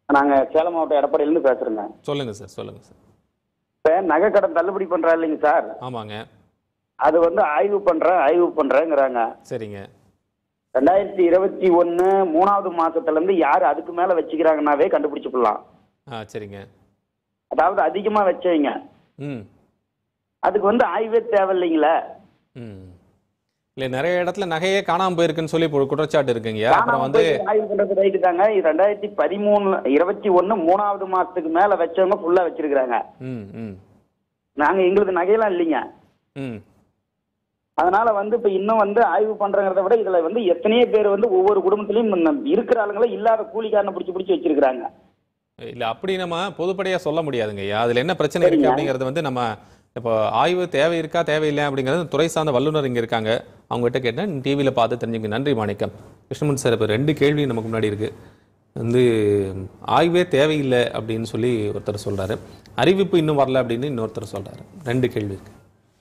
நாங்க சேலம் மாவட்டம் எடப்பாடியிலேருந்து பேசுறேங்க சொல்லுங்க சார் சொல்லுங்க சார் இப்போ நகை கடன் தள்ளுபடி பண்றா இல்லைங்க சார் ஆமாங்க அது வந்து ஆய்வு பண்றேன் ஆய்வு பண்றேங்கிறாங்க சரிங்க ரெண்டாயிரத்தி இருபத்தி ஒன்று மூணாவது மாசத்துல இருந்து யார் அதுக்கு மேல வச்சுக்கிறாங்கன்னாவே கண்டுபிடிச்சுக்கலாம் ஆ சரிங்க அதாவது அதிகமா வச்சவங்க ம் அதுக்கு வந்து ஆய்வே தேவையில்லைங்களே ம் இல்லை நிறைய இடத்துல நகையே காணாமல் போயிருக்குன்னு சொல்லி ஒரு குற்றச்சாட்டு இருக்குங்கய்யா அப்புறம் காணாம வந்து போய் ஆய்வு பண்றது ரைட்டு தாங்க இது ரெண்டாயிரத்தி பதிமூணு இருபத்தி ஒன்று மூணாவது மாசத்துக்கு மேல வச்சவங்க ஃபுல்லா வச்சிருக்கிறாங்க ம் ம் நாங்க எங்களுக்கு நகையெல்லாம் இல்லைங்க ம் அதனால வந்து இப்ப இன்னும் வந்து ஆய்வு பண்றங்கிறத விட இதுல வந்து எத்தனையோ பேர் வந்து ஒவ்வொரு குடும்பத்திலயும் இந்த இருக்கிற ஆளுங்கள இல்லாத கூலிக்காரனை பிடிச்சி பிடிச்சி வச்சிருக்கிறாங்க இல்லை அப்படி நம்ம பொதுப்படையாக சொல்ல முடியாதுங்கய்யா அதில் என்ன பிரச்சனை இருக்குது சரிங்க. அப்படிங்கிறது வந்து நம்ம இப்போ ஆய்வு தேவை இருக்கா தேவையில்லை அப்படிங்கிறது துறை சார்ந்த வல்லுநர் இங்கே இருக்காங்க அவங்ககிட்ட கேட்டேன் டிவியில் பார்த்து தெரிஞ்சுங்க நன்றி மாணிக்கம் கிருஷ்ணமூர்த்தி சார் இப்போ ரெண்டு கேள்வி நமக்கு முன்னாடி இருக்குது வந்து ஆய்வே தேவையில்லை அப்படின்னு சொல்லி ஒருத்தர் சொல்கிறாரு அறிவிப்பு இன்னும் வரல அப்படின்னு இன்னொருத்தர் சொல்கிறாரு ரெண்டு கேள்வி இருக்கு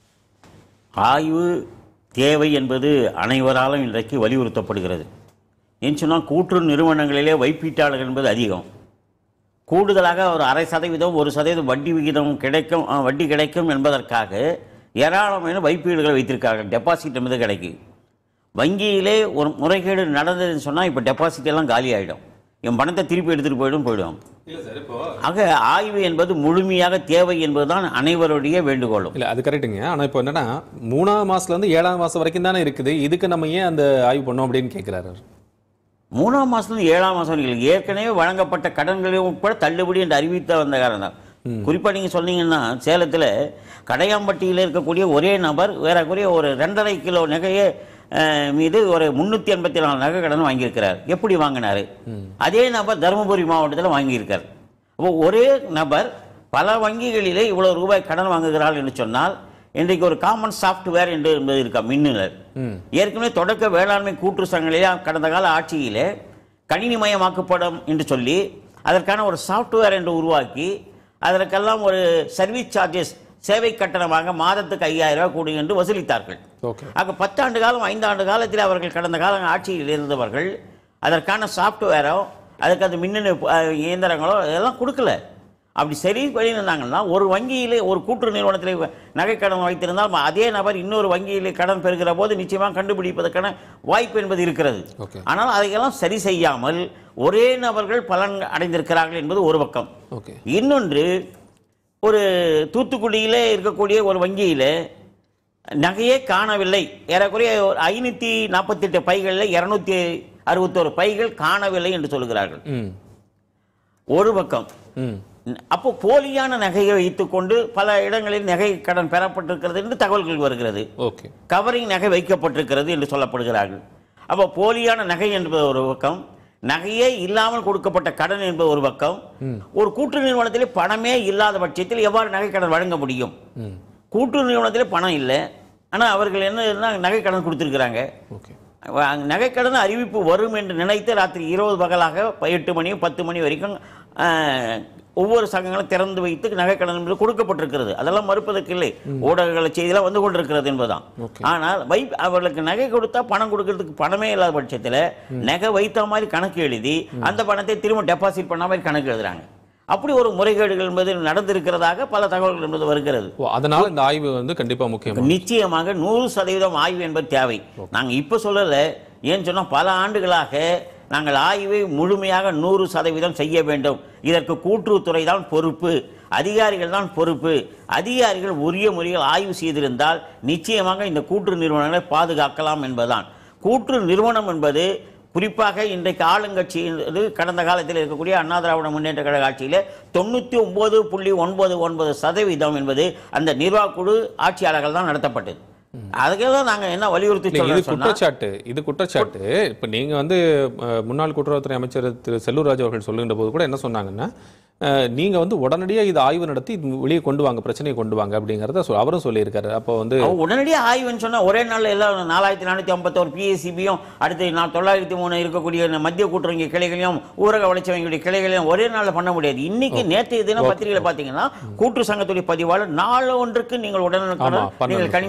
ஆய்வு தேவை என்பது அனைவராலும் இன்றைக்கு வலியுறுத்தப்படுகிறது ஏன்னு சொன்னால் கூற்று நிறுவனங்களிலே வைப்பீட்டாளர்கள் என்பது அதிகம் கூடுதலாக ஒரு அரை சதவீதம் ஒரு சதவீதம் வட்டி விகிதம் கிடைக்கும் அஹ், வட்டி கிடைக்கும் என்பதற்காக ஏராளமான வைப்பீடுகளை வைத்திருக்கார்கள் டெபாசிட் என்பது கிடைக்கும் வங்கியிலே ஒரு முறைகேடு நடந்ததுன்னு சொன்னால் இப்போ டெபாசிட் எல்லாம் காலி ஆகிடும் என் பணத்தை திருப்பி எடுத்துகிட்டு போயிடும் போயிடும் இல்லை சார் இப்போ ஆக ஆய்வு என்பது முழுமையாக தேவை என்பதுதான் அனைவருடைய வேண்டுகோளும் இல்லை அது கரெக்டுங்க ஆனால் இப்போ என்னன்னா மூணாவது மாதத்துலேருந்து ஏழாவது மாதம் வரைக்கும் தானே இருக்குது இதுக்கு நம்ம ஏன் அந்த ஆய்வு பண்ணோம் அப்படின்னு கேட்குறாரு மூணாம் மாதம் ஏழாம் மாதம் நீங்கள் ஏற்கனவே வழங்கப்பட்ட கடன்களையும் கூட தள்ளுபடி என்று அறிவித்த வந்த காரணம் தான் குறிப்பாக நீங்கள் சொன்னீங்கன்னா சேலத்தில் கடையாம்பட்டியில் இருக்கக்கூடிய ஒரே நபர் வேறக்குரிய ஒரு ரெண்டரை கிலோ நகையை அஹ், மீது ஒரு முந்நூற்றி எண்பத்தி நாலு நகை கடன் வாங்கியிருக்கிறார் எப்படி வாங்கினாரு அதே நபர் தருமபுரி மாவட்டத்தில் வாங்கியிருக்கார் அப்போ ஒரே நபர் பல வங்கிகளிலே இவ்வளவு ரூபாய் கடன் வாங்குகிறார் என்று சொன்னால் இன்றைக்கு ஒரு காமன் சாஃப்ட்வேர் என்று என்பது இருக்கா மின்னுதல் ஏற்கனவே தொடக்க வேளாண்மை கூற்று சங்கங்களிலே கடந்த கால ஆட்சியிலே கணினிமயமாக்கப்படும் என்று சொல்லி அதற்கான ஒரு சாஃப்ட்வேர் என்று உருவாக்கி அதற்கெல்லாம் ஒரு சர்வீஸ் சார்ஜஸ் சேவை கட்டணமாக மாதத்துக்கு ஐயாயிரம் ரூபாய் கூடுங்க என்று வசூலித்தார்கள் ஓகே ஆக பத்தாண்டு காலம் ஐந்தாண்டு காலத்தில் அவர்கள் கடந்த கால ஆட்சியில் இருந்தவர்கள் அதற்கான சாஃப்ட்வேரோ அதுக்கு அந்த மின்னணு அஹ், இயந்திரங்களோ இதெல்லாம் கொடுக்கல அப்படி சரி பண்ணியிருந்தாங்கன்னா ஒரு வங்கியிலே ஒரு கூட்டு நிறுவனத்தில் நகைக்கடன் வைத்திருந்தால் அதே நபர் இன்னொரு வங்கியிலே கடன் பெறுகிற போது நிச்சயமாக கண்டுபிடிப்பதற்கான வாய்ப்பு என்பது இருக்கிறது ஓகே ஆனால் அதையெல்லாம் சரி செய்யாமல் ஒரே நபர்கள் பலன் அடைந்திருக்கிறார்கள் என்பது ஒரு பக்கம் ஓகே இன்னொன்று ஒரு தூத்துக்குடியிலே இருக்கக்கூடிய ஒரு வங்கியில் நகையே காணவில்லை ஏறக்குறைய ஒரு ஐநூற்றி நாற்பத்தெட்டு பைகளில் இரநூத்தி அறுபத்தோரு பைகள் காணவில்லை என்று சொல்கிறார்கள் ம் ஒரு பக்கம் ம் அப்போ போலியான நகையை வைத்துக்கொண்டு பல இடங்களில் நகை கடன் பெறப்பட்டிருக்கிறது என்று தகவல்கள் வருகிறது ஓகே கவரிங் நகை வைக்கப்பட்டிருக்கிறது என்று சொல்லப்படுகிறார்கள் அப்போ போலியான நகை என்பது ஒரு பக்கம் நகையே இல்லாமல் கொடுக்கப்பட்ட கடன் என்பது ஒரு பக்கம் ஒரு கூட்டு நிறுவனத்திலே பணமே இல்லாத பட்சத்தில் எவ்வாறு நகை கடன் வழங்க முடியும் ம் கூட்டு நிறுவனத்திலே பணம் இல்லை ஆனால் அவர்கள் என்ன நகை கடன் கொடுத்துருக்குறாங்க ஓகே நகைக்கடன் அறிவிப்பு வரும் என்று நினைத்து ராத்திரி இருபது பகலாக ப- எட்டு மணி பத்து மணி வரைக்கும் ஆஹ், ஒவ்வொரு சங்கங்களும் திறந்து வைத்து நகைக்கடன் என்பது கொடுக்கப்பட்டிருக்கிறது அதெல்லாம் மறுப்பதற்கு இல்லை ஊடகங்கள் செய்தியெல்லாம் வந்து கொண்டிருக்கிறது என்பதுதான் Okay. ஆனால் வை அவர்களுக்கு நகை கொடுத்தா பணம் கொடுக்கறதுக்கு பணமே இல்லாத பட்சத்தில் நகை வைத்த மாதிரி கணக்கு எழுதி அந்த பணத்தை திரும்ப டெபாசிட் பண்ண மாதிரி கணக்கு எழுதுறாங்க அப்படி ஒரு முறைகேடுகள் என்பது நடந்திருக்கிறதாக பல தகவல்கள் என்பது வருகிறது ஓ அதனால இந்த ஆய்வு வந்து கண்டிப்பா முக்கியம் நிச்சயமாக நூறு சதவீதம் ஆய்வு என்பது தேவை நாங்கள் இப்போ சொல்லலை ஏன்னு சொன்னால் பல ஆண்டுகளாக நாங்கள் ஆய்வை முழுமையாக நூறு சதவீதம் செய்ய வேண்டும் இதற்கு கூட்டுறவுத்துறை தான் பொறுப்பு அதிகாரிகள் தான் பொறுப்பு அதிகாரிகள் உரிய முறையில் ஆய்வு செய்திருந்தால் நிச்சயமாக இந்த கூட்டு நிறுவனங்களை பாதுகாக்கலாம் என்பதுதான் கூட்டு நிறுவனம் என்பது குறிப்பாக இன்றைக்கு ஆளுங்கட்சி இது கடந்த காலத்தில் இருக்கக்கூடிய அண்ணா திராவிட முன்னேற்ற கழக ஆட்சியில் தொண்ணூற்றி ஒன்பது புள்ளி ஒன்பது ஒன்பது சதவீதம் என்பது அந்த நிர்வாகக்குழு ஆட்சியாளர்கள் தான் நடத்தப்பட்டது அதுக்கெல்லாம் நாங்கள் என்ன வலியுறுத்தி இல்ல, இது சொல்றோம் சொன்னா குற்றச்சாட்டு இது குற்றச்சாட்டு இப்ப நீங்க வந்து அஹ், முன்னாள் கூட்டுறவுத்துறை அமைச்சர் திரு செல்லூர் ராஜு அவர்கள் சொல்லுகின்ற போது கூட என்ன சொன்னாங்கன்னா அஹ், நீங்க வந்து உடனடியா இது ஆய்வு நடத்தி இது வெளியே கொண்டு வாங்க பிரச்சனையை கொண்டு வாங்க அப்படிங்கறத சொ- அவரும் சொல்லியிருக்காரு அப்போ வந்து அவங்க உடனடியாக ஆய்வுன்னு சொன்னா ஒரே நாள்ல எல்லாம் நாலாயிரத்தி நானூற்றி ஐம்பத்தோரு பிஎஸ்சிபியும் அடுத்து நான் தொள்ளாயிரத்தி மூணு இருக்கக்கூடிய இந்த மத்திய கூட்டுறவு கிளைகளையும் ஊரக வளர்ச்சி வங்கியுடைய கிளைகளையும் ஒரே நாள்ல பண்ண முடியாது இன்னைக்கு நேற்றைய தினம் பத்திரிகையில் பார்த்தீங்கன்னா கூட்டு சங்கத்துடைய பதிவாளர் நாலு ஒன்றுக்கு நீங்கள் ஆமா, உடனுக்குடன் பண்ணணும். நீங்கள் கணினி மையத்திலே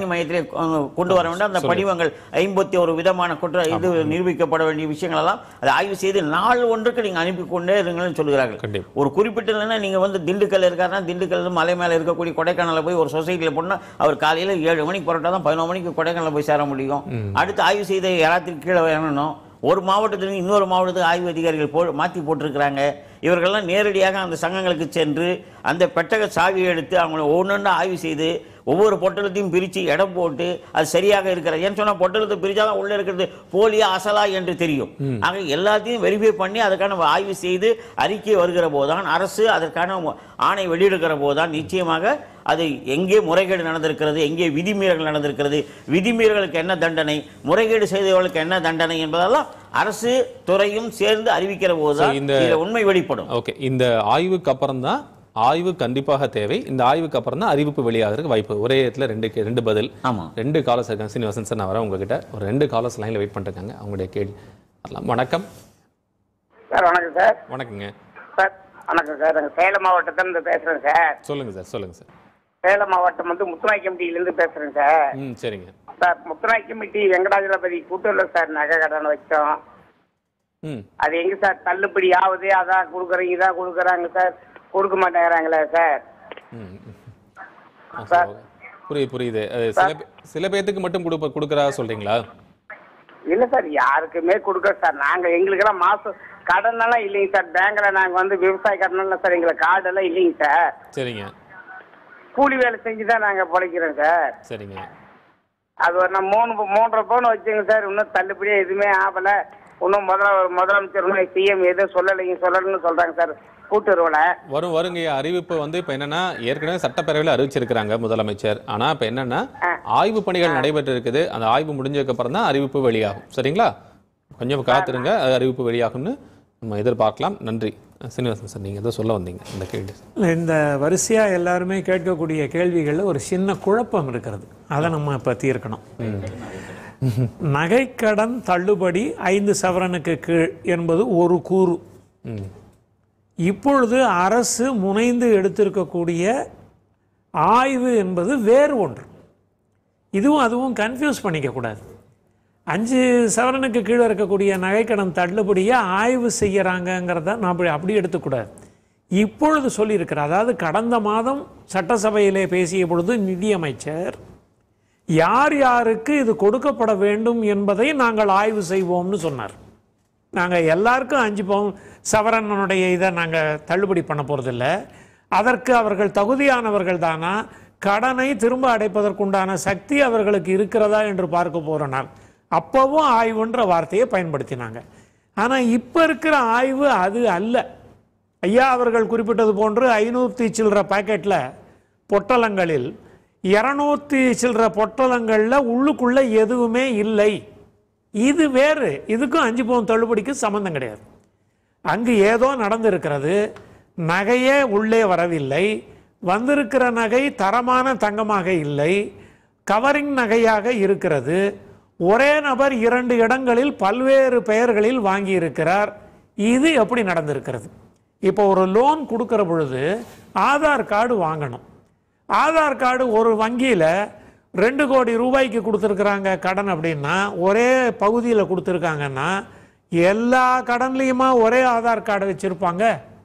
அஹ், கொண்டு வர வேண்டும் அந்த படிவங்கள் ஐம்பத்தி ஒரு விதமான குற்ற இது நிரூபிக்கப்பட வேண்டிய விஷயங்கள் எல்லாம் அதை ஆய்வு செய்து நாள் ஒன்றுக்கு நீங்க அனுப்பி கொண்டே இருங்கள்னு சொல்கிறார்கள் கண்டிப்பா. ஒரு குறிப்பிட்ட இல்லைன்னா நீங்க வந்து திண்டுக்கல் இருக்காருன்னா திண்டுக்கல் மலை மேல இருக்கக்கூடிய கொடைக்கானல போய் ஒரு சொசைட்டியில் போனால் அவர் காலையில ஏழு மணிக்கு புறட்டா தான் பதினொரு மணிக்கு கொடைக்கானல போய் சேர முடியும் அடுத்து ஆய்வு செய்த யாராத்துக்கு கீழே இறங்கணும் ஒரு மாவட்டத்திலிருந்து இன்னொரு மாவட்டத்துக்கு ஆய்வு அதிகாரிகள் போ மாற்றி போட்டிருக்கிறாங்க இவர்கள்லாம் நேரடியாக அந்த சங்கங்களுக்கு சென்று அந்த பெட்டக சாவியை எடுத்து அவங்கள ஒவ்வொன்றா ஆய்வு செய்து ஒவ்வொரு பொட்டலத்தையும் பிரித்து இடம் போட்டு அது சரியாக இருக்கிறது ஏன்னு சொன்னால் பொட்டலத்தை பிரித்தா தான் உள்ளே இருக்கிறது போலியா அசலா என்று தெரியும் ஆக எல்லாத்தையும் வெரிஃபை பண்ணி அதுக்கான ஆய்வு செய்து அறிக்கை வருகிற போதுதான் அரசு அதற்கான ஆணை வெளியிடுகிற போதுதான் நிச்சயமாக அது எங்கே முறைகேடு நடந்திருக்கிறது எங்கே விதிமீறல் நடந்திருக்கிறது விதிமீறலுக்கு என்ன தண்டனை முறைகேடு செய்தவர்களுக்கு என்ன தண்டனை என்பதெல்லாம் அரசு துறையும் சேர்ந்து அறிவிக்கிற போதுதான் இந்த- இதுல உண்மை வெளிப்படும் ஓகே இந்த ஆய்வுக்கு அப்புறம் தான் ஆய்வு கண்டிப்பாக தேவை இந்த ஆய்வுக்கு அப்புறம் தான் அறிவிப்பு வெளியாகிறதுக்கு வாய்ப்பு ஒரே இடத்துல ரெண்டு கே- ரெண்டு பதில் ஆமா ரெண்டு காலர்ஸ் இருக்காங்க சீனிவாசன் சார் நான் வரேன் உங்ககிட்ட ஒரு ரெண்டு காலர்ஸ் லைனில் வெயிட் பண்ணிருக்காங்க அவங்களுடைய கேள்வி வரலாம். வணக்கம் சார் வணக்கம் சார் வணக்கங்க சார் வணக்கம் சார் நாங்கள் சேலம் மாவட்டத்திலிருந்து பேசுகிறேன் சார் சொல்லுங்க சார் சொல்லுங்க சார் சேலம் மாவட்டம் வந்து முத்துநாய் கமிட்டியிலேருந்து பேசுகிறேன் சார் ம் சரிங்க சார் முத்துநாய் கமிட்டி வெங்கடாஜலபதி கூட்டூரில் சார் நகை கடன் வச்சோம் ம் அது எங்க சார் தள்ளுபடி ஆகுது அதான் கொடுக்குறீங்க இதான் கொடுக்குறாங்க சார் கொடுக்க மாட்டேங்கிறாங்களே சார் ம் ஆ, சார் புரியுது புரியுது அது சில பே- சில பேர்த்துக்கு மட்டும் கொடுப்ப கொடுக்குறா சொல்றீங்களா இல்லை சார் யாருக்குமே கொடுக்க சார் நாங்கள் எங்களுக்கெல்லாம் மாதம் கடனெல்லாம் இல்லைங்க சார் பேங்க்கில் நாங்கள் வந்து விவசாய கடனெல்லாம் சார் எங்களுக்கு கார்டெல்லாம் இல்லைங்க சார் சரிங்க கூலி வேலை செஞ்சு தான் நாங்கள் பிழைக்கிறோம் சார் சரிங்க அது ஒரு நான் மூணு மூன்றரை பவுன் வச்சுங்க சார் இன்னும் தள்ளுபடியாக எதுவுமே ஆகலை இன்னும் முதல முதலமைச்சர் இன்னும் சிஎம் எதுவும் சொல்லலைங்க சொல்லலைன்னு சொல்கிறாங்க சார் கூட்டுறவில் வரும் வருங்க அறிவிப்பு வந்து இப்போ என்னன்னா ஏற்கனவே சட்டப்பேரவையில் அறிவிச்சிருக்கிறாங்க முதலமைச்சர் ஆனா இப்போ என்னன்னா ஆய்வு பணிகள் நடைபெற்று இருக்குது அந்த ஆய்வு முடிஞ்சதுக்கு அப்புறம் தான் அறிவிப்பு வெளியாகும் சரிங்களா கொஞ்சம் காத்திருங்க அது அறிவிப்பு வெளியாகும்னு நம்ம எதிர்பார்க்கலாம் நன்றி சீனிவாசன் சார் நீங்க ஏதோ சொல்ல வந்தீங்க இந்த கேள்வி இந்த வரிசையா எல்லாருமே கேட்கக்கூடிய கேள்விகளில் ஒரு சின்ன குழப்பம் இருக்கிறது அதை நம்ம இப்போ தீர்க்கணும் நகைக்கடன் தள்ளுபடி ஐந்து சவரனுக்கு கீழ் என்பது ஒரு கூறு ம் இப்பொழுது அரசு முனைந்து எடுத்திருக்கக்கூடிய ஆய்வு என்பது வேறு ஒன்று இதுவும் அதுவும் கன்ஃபியூஸ் பண்ணிக்க கூடாது அஞ்சு சவரனுக்கு கீழே இருக்கக்கூடிய நகைக்கடன் தள்ளுபடியை ஆய்வு செய்யறாங்கங்கிறத நான் அப்படி அப்படி எடுத்துக்கூடாது இப்பொழுது சொல்லியிருக்கிறார் அதாவது கடந்த மாதம் சட்டசபையிலே பேசிய பொழுது நிதியமைச்சர் யார் யாருக்கு இது கொடுக்கப்பட வேண்டும் என்பதை நாங்கள் ஆய்வு செய்வோம்னு சொன்னார் நாங்கள் எல்லாருக்கும் அஞ்சு பவுன் சவரனுடைய இதை நாங்கள் தள்ளுபடி பண்ண போகிறதில்ல அதற்கு அவர்கள் தகுதியானவர்கள் தானா கடனை திரும்ப அடைப்பதற்குண்டான சக்தி அவர்களுக்கு இருக்கிறதா என்று பார்க்க போகிறோம் நான் அப்போவும் ஆய்வுன்ற வார்த்தையை பயன்படுத்தினாங்க ஆனால் இப்போ இருக்கிற ஆய்வு அது அல்ல ஐயா அவர்கள் குறிப்பிட்டது போன்று ஐநூற்றி சில்லற பாக்கெட்டில் பொட்டலங்களில் இரநூத்தி சில்லற பொட்டலங்களில் உள்ளுக்குள்ளே எதுவுமே இல்லை இது வேறு இதுக்கும் அஞ்சு பவுன் தள்ளுபடிக்கு சம்மந்தம் கிடையாது அங்கு ஏதோ நடந்திருக்கிறது நகையே உள்ளே வரவில்லை வந்திருக்கிற நகை தரமான தங்கமாக இல்லை கவரிங் நகையாக இருக்கிறது ஒரே நபர் இரண்டு இடங்களில் பல்வேறு பெயர்களில் வாங்கியிருக்கிறார் இது எப்படி நடந்திருக்கிறது இப்போ ஒரு லோன் கொடுக்கிற பொழுது ஆதார் கார்டு வாங்கணும் ஆதார் கார்டு ஒரு வங்கியில் ரெண்டு கோடி ரூபாய்க்கு கொடுத்துருக்குறாங்க கடன் அப்படின்னா ஒரே பகுதியில் கொடுத்துருக்காங்கன்னா எல்லா கடன்லேயுமா ஒரே ஆதார் கார்டு வச்சுருப்பாங்க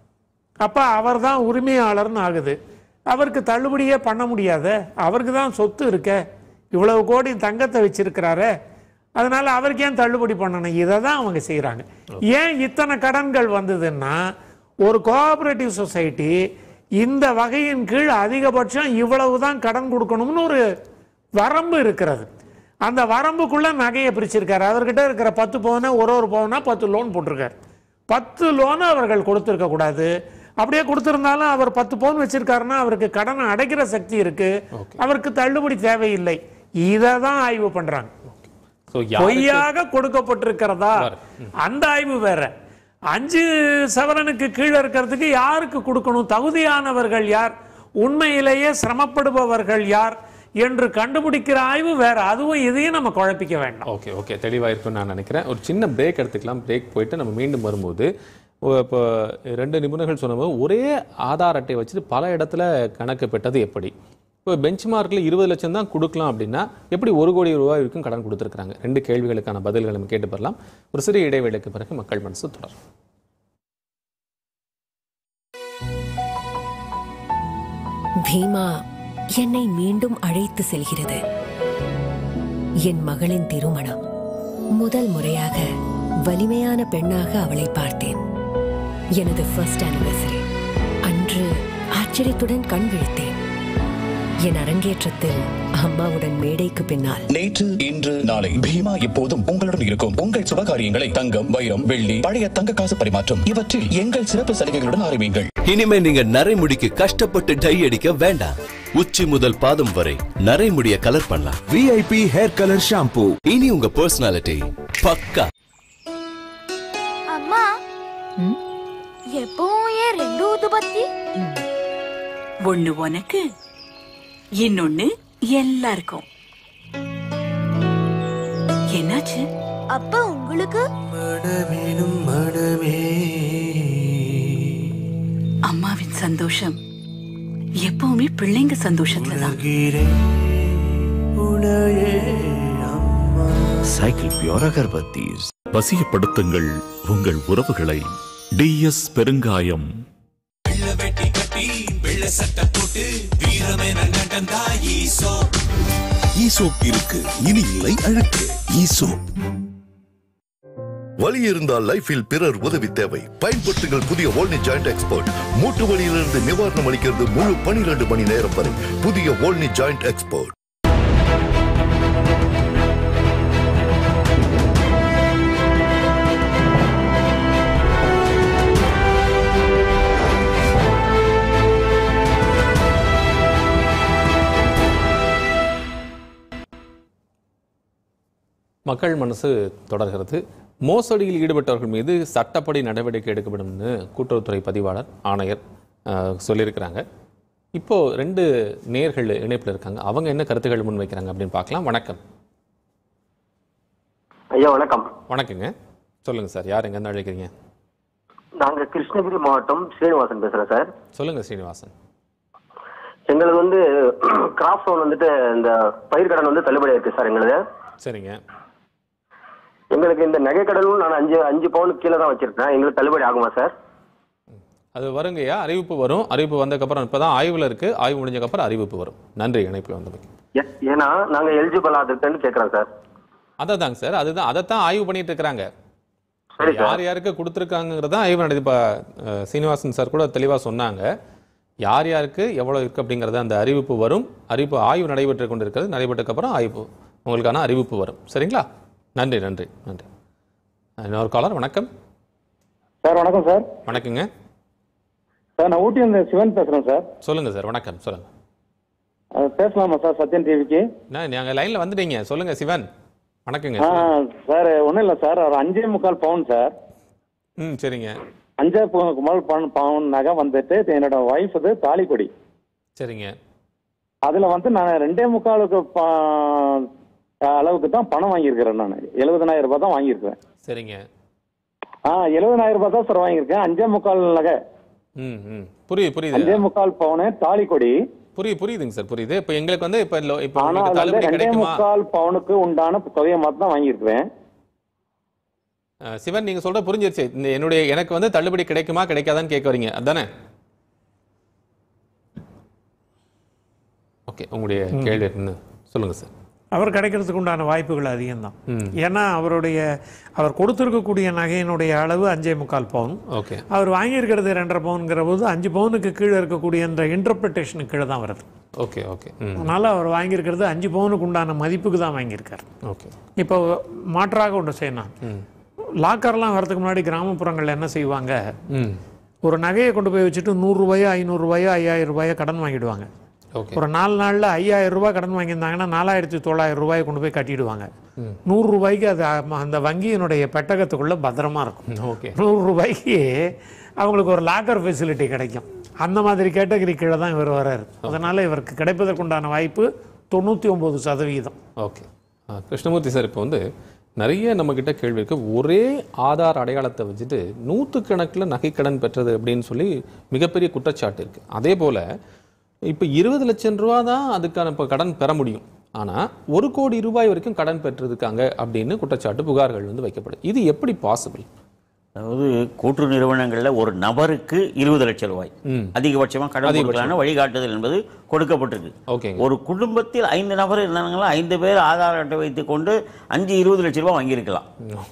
அப்போ அவர் தான் உரிமையாளர்னு ஆகுது அவருக்கு தள்ளுபடியே பண்ண முடியாத அவருக்கு தான் சொத்து இருக்க இவ்வளவு கோடி தங்கத்தை வச்சிருக்கிறாரே அதனால அவருக்கு ஏன் தள்ளுபடி பண்ணணும் இதை தான் அவங்க செய்கிறாங்க ஏன் இத்தனை கடன்கள் வந்ததுன்னா ஒரு கோஆபரேட்டிவ் சொசைட்டி இந்த வகையின் கீழ் அதிகபட்சம் இவ்வளவு தான் கடன் கொடுக்கணும்னு ஒரு வரம்பு இருக்கிறது அந்த வரம்புக்குள்ள நகையை பிரிச்சிருக்காரு அவர்கிட்ட இருக்கிற பத்து பவுனை ஒரு ஒரு பவுனா பத்து லோன் போட்டிருக்காரு பத்து லோன் அவர்கள் கொடுத்துருக்க கூடாது அப்படியே கொடுத்திருந்தாலும் அவர் பத்து பவுன் வச்சிருக்காருன்னா அவருக்கு கடனை அடைக்கிற சக்தி இருக்கு அவருக்கு தள்ளுபடி தேவையில்லை இதை தான் ஆய்வு பண்றாங்க ஸோ யாருக்கு பொய்யாக கொடுக்கப்பட்டிருக்கிறதா அந்த ஆய்வு வேற அஞ்சு சவரனுக்கு கீழே இருக்கிறதுக்கு யாருக்கு கொடுக்கணும் தகுதியானவர்கள் யார் உண்மையிலேயே சிரமப்படுபவர்கள் யார் என்று கண்டுபிடிக்கிற ஆய்வு வேற அதுவும் இதையும் நம்ம குழப்பிக்க வேண்டாம் ஓகே ஓகே தெளிவாக இருக்கும்னு நான் நினைக்கிறேன் ஒரு சின்ன பிரேக் எடுத்துக்கலாம் பிரேக் போயிட்டு நம்ம மீண்டும் வரும்போது ஒ- இப்போ ரெண்டு நிபுணர்கள் சொன்னபோது ஒரே ஆதார் அட்டையை வச்சுட்டு பல இடத்துல கணக்கு பெற்றது எப்படி இப்போ பெஞ்ச் மார்க்கில் இருபது லட்சம் தான் கொடுக்கலாம் அப்படின்னா எப்படி ஒரு கோடி ரூபாய் வரைக்கும் கடன் கொடுத்துருக்காங்க ரெண்டு கேள்விகளுக்கான பதில்களை நம்ம கேட்டு பெறலாம் ஒரு சிறிய இடைவேளைக்கு பிறகு மக்கள் மனசு தொடரும் பீமா என்னை மீண்டும் அழைத்து செல்கிறது என் மகளின் திருமணம் முதல் முறையாக வலிமையான பெண்ணாக அவளை பார்த்தேன் எனது ஃபர்ஸ்ட் ஆனிவர்சரி அன்று ஆச்சரியத்துடன் கண் விழித்தேன் என் அரங்கேற்றத்தில் அம்மாவுடன் மேடைக்கு பின்னால் நேற்று இன்று நாளை பீமா எப்போதும் உங்களுடன் இருக்கும் உங்கள் சுபகாரியங்களை தங்கம் வைரம் வெள்ளி பழைய தங்க காசு பரிமாற்றம் இவற்றில் எங்கள் சிறப்பு சலுகைகளுடன் ஆரம்பிங்கள் இனிமே நீங்க நரைமுடிக்கு கஷ்டப்பட்டு டை அடிக்க வேண்டாம் உச்சி முதல் பாதம் வரை நரைமுடிய கலர் பண்ணலாம் விஐபி ஹேர் கலர் ஷாம்பூ இனி உங்க பர்சனாலிட்டி பக்கா அம்மா எப்பவும் ஏன் ரெண்டு ஊதுபத்தி ஒண்ணு உனக்கு இன்னொன்னு எல்லாருக்கும் என்னாச்சு அப்ப உங்களுக்கு அம்மாவின் சந்தோஷம் எப்பவுமே பிள்ளைங்க சந்தோஷத்துல தான் சைக்கிள் பியூர் அகர்பத்தீஸ் வசியப்படுத்துங்கள் உங்கள் உறவுகளை டிஎஸ் பெருங்காயம் ஈசோப் இருக்கு இனி இல்லை அழுக்கு ஈசோப் வலி இருந்தால் லைஃபில் பிறர் உதவி தேவை பயன்படுத்துங்கள் புதிய ஓல்னி ஜாயிண்ட் எக்ஸ்பர்ட் மூட்டு வலியிலிருந்து நிவாரணம் அளிக்கிறது முழு பனிரெண்டு மணி நேரம் வரை புதிய ஓல்னி ஜாயிண்ட் எக்ஸ்பர்ட் மக்கள் மனசு தொடர்கிறது மோசடியில் ஈடுபட்டவர்கள் மீது சட்டப்படி நடவடிக்கை எடுக்கப்படும்னு கூட்டுறவுத்துறை பதிவாளர் ஆணையர் அஹ், சொல்லியிருக்கிறாங்க இப்போ ரெண்டு நேர்கள் இணைப்பில் இருக்காங்க அவங்க என்ன கருத்துக்கள் முன்வைக்கிறாங்க அப்படின்னு பார்க்கலாம் வணக்கம் ஐயா வணக்கம் வணக்கங்க சொல்லுங்க சார் யார் எங்கேருந்து அழைக்கிறீங்க நாங்க கிருஷ்ணகிரி மாவட்டம் ஸ்ரீனிவாசன் பேசுறேன் சார் சொல்லுங்க ஸ்ரீனிவாசன் எங்களுக்கு வந்து கிராப் லோன் வந்துட்டு இந்த பயிர்க்கடன் வந்து தள்ளுபடி இருக்கு சார் எங்களுது சரிங்க எங்களுக்கு இந்த நகை கடனும் நான் அஞ்சு அஞ்சு பவுனுக்கு கீழே தான் வச்சிருக்கேன் எங்களுக்கு தள்ளுபடி ஆகுமா சார் அது வருங்கய்யா அறிவிப்பு வரும் அறிவிப்பு வந்ததுக்கப்புறம் இப்போ தான் ஆய்வில் இருக்குது ஆய்வு முடிஞ்சக்கப்புறம் அறிவிப்பு வரும் நன்றி இணைப்பில் வந்தமைக்கு ஏ- ஏன்னா நாங்க எலிஜிபிள் ஆகுதுன்னு கேட்கறோம் சார் அதை தாங்க சார் அதுதான் அதைத்தான் ஆய்வு பண்ணிட்டு இருக்கிறாங்க சரி சார். யார் யாருக்கு கொடுத்துருக்காங்கிறத ஆய்வு நடக்குது இப்போ அஹ், சீனிவாசன் சார் கூட தெளிவாக சொன்னாங்க யார் யாருக்கு எவ்வளோ இருக்குது அப்படிங்கிறத அந்த அறிவிப்பு வரும் அறிவிப்பு ஆய்வு நடைபெற்று கொண்டு இருக்கிறது நடைபெற்றதுக்கப்புறம் ஆய்வு உங்களுக்கான அறிவிப்பு வரும் சரிங்களா நன்றி நன்றி நன்றி இன்னொரு காலர் வணக்கம் சார் வணக்கம் சார் வணக்கங்க சார் நான் ஊட்டி வந்து சிவன் பேசுறேன் சார் சொல்லுங்க சார் வணக்கம் சொல்லுங்க அஹ் பேசலாமா சார் சத்யன் டிவிக்கு நான் நீங்கள் லைனில் வந்துட்டீங்க சொல்லுங்க சிவன் வணக்கங்க ஆ சார் ஒன்றும் இல்லை சார் ஒரு அஞ்சே முக்கால் பவுன் சார் ம் சரிங்க அஞ்சே முக்கால் பவுன் பவுன் நகை வந்துட்டு என்னோட ஒய்ஃப் இது தாலிக்கொடி சரிங்க அதில் வந்து நான் ரெண்டே முக்காலுக்கு ப- அளவுக்கு தான் பணம் வாங்கியிருக்கிறேன் நான் எழுபதனாயிரம் ரூபாய் தான் வாங்கியிருக்கிறேன் சரிங்க ஆ எழுபதனாயிரம் ரூபாய் தான் சார் வாங்கியிருக்கேன் அஞ்சே முக்கால் நகை ம் ம் புரியுது புரியுது அஞ்சே முக்கால் பவுனு தாலிக்கொடி புரியுது புரியுதுங்க சார் புரியுது இப்போ எங்களுக்கு வந்து இப்போ லோ- இப்போ ஆனா உங்களுக்கு அது வந்து தள்ளுபடி ரெண்டே கிடைக்குமா முக்கால் பவுனுக்கு உண்டான தொகையை மட்டும் தான் வாங்கியிருக்கிறேன் அஹ், சிவன் நீங்க சொல்ற புரிஞ்சிருச்சு இந்த என்னுடைய எனக்கு வந்து தள்ளுபடி கிடைக்குமா கிடைக்காதான்னு கேட்க வரீங்க அதானே ஓகே உங்களுடைய கேள்வி என்ன சொல்லுங்க சார் அவர் கிடைக்கிறதுக்கு உண்டான வாய்ப்புகள் அதிகம்தான் ம். ஏன்னா அவருடைய அவர் கொடுத்துருக்கக்கூடிய நகையினுடைய அளவு அஞ்சே முக்கால் பவுன் ஓகே அவர் வாங்கியிருக்கிறது ரெண்டரை பவுனுங்கிற போது அஞ்சு பவுனுக்கு கீழே இருக்கக்கூடிய அந்த இன்டர்பிரிட்டேஷனுக்கு கீழே தான் வருது ஓகே ஓகே ம் அதனால் அவர் வாங்கியிருக்கிறது அஞ்சு பவுனுக்கு உண்டான மதிப்புக்கு தான் வாங்கியிருக்கார் ஓகே இப்போ மாற்றாக ஒன்று செய்யணும் ம் லாக்கர்லாம் வரதுக்கு முன்னாடி கிராமப்புறங்களில் என்ன செய்வாங்க ம் ஒரு நகையை கொண்டு போய் வச்சுட்டு நூறுரூவாயோ ஐநூறுரூவாயோ ஐயாயிரம் ரூபாயோ கடன் வாங்கிடுவாங்க ஓகே ஒரு நாலு நாளில் ஐயாயிரம் ரூபாய் கடன் வாங்கியிருந்தாங்கன்னா நாலாயிரத்தி தொள்ளாயிரம் ரூபாயை கொண்டு போய் கட்டிடுவாங்க ம். நூறு ரூபாய்க்கு அது அ- அந்த வங்கியினுடைய பெட்டகத்துக்குள்ள பத்திரமா இருக்கும் ஓகே நூறு ரூபாய்க்கு அவங்களுக்கு ஒரு லாக்கர் ஃபெசிலிட்டி கிடைக்கும் அந்த மாதிரி கேட்டகரி கீழே தான் இவர் வர்றாரு அதனால இவருக்கு கிடைப்பதற்குண்டான வாய்ப்பு தொண்ணூற்றி ஒம்பது சதவீதம் ஓகே ஆ, கிருஷ்ணமூர்த்தி சார் இப்போ வந்து நிறைய நம்மக்கிட்ட கேள்வி இருக்கு ஒரே ஆதார் அடையாளத்தை வச்சுட்டு நூற்றுக்கணக்கில் நகைக்கடன் பெற்றது அப்படின்னு சொல்லி மிகப்பெரிய குற்றச்சாட்டு இருக்கு அதே போல் இப்போ இருபது லட்சம் ரூபா தான் அதுக்கான இப்போ கடன் பெற முடியும் ஆனால் ஒரு கோடி ரூபாய் வரைக்கும் கடன் பெற்றிருக்காங்க அப்படின்னு குற்றச்சாட்டு புகார்கள் வந்து வைக்கப்படுது இது எப்படி பாசிபிள் அதாவது கூட்டு நிறுவனங்களில் ஒரு நபருக்கு இருபது லட்சம் ரூபாய் ம். அதிகபட்சமாக கடன் அதிகபட்சம். கொடுக்கலான வழிகாட்டுதல் என்பது கொடுக்கப்பட்டிருக்கு ஓகே ஒரு குடும்பத்தில் ஐந்து நபர் இருந்தாங்களா ஐந்து பேர் ஆதார் அட்டை வைத்துக் கொண்டு அஞ்சு இருபது லட்சம் ரூபாய் வாங்கியிருக்கலாம்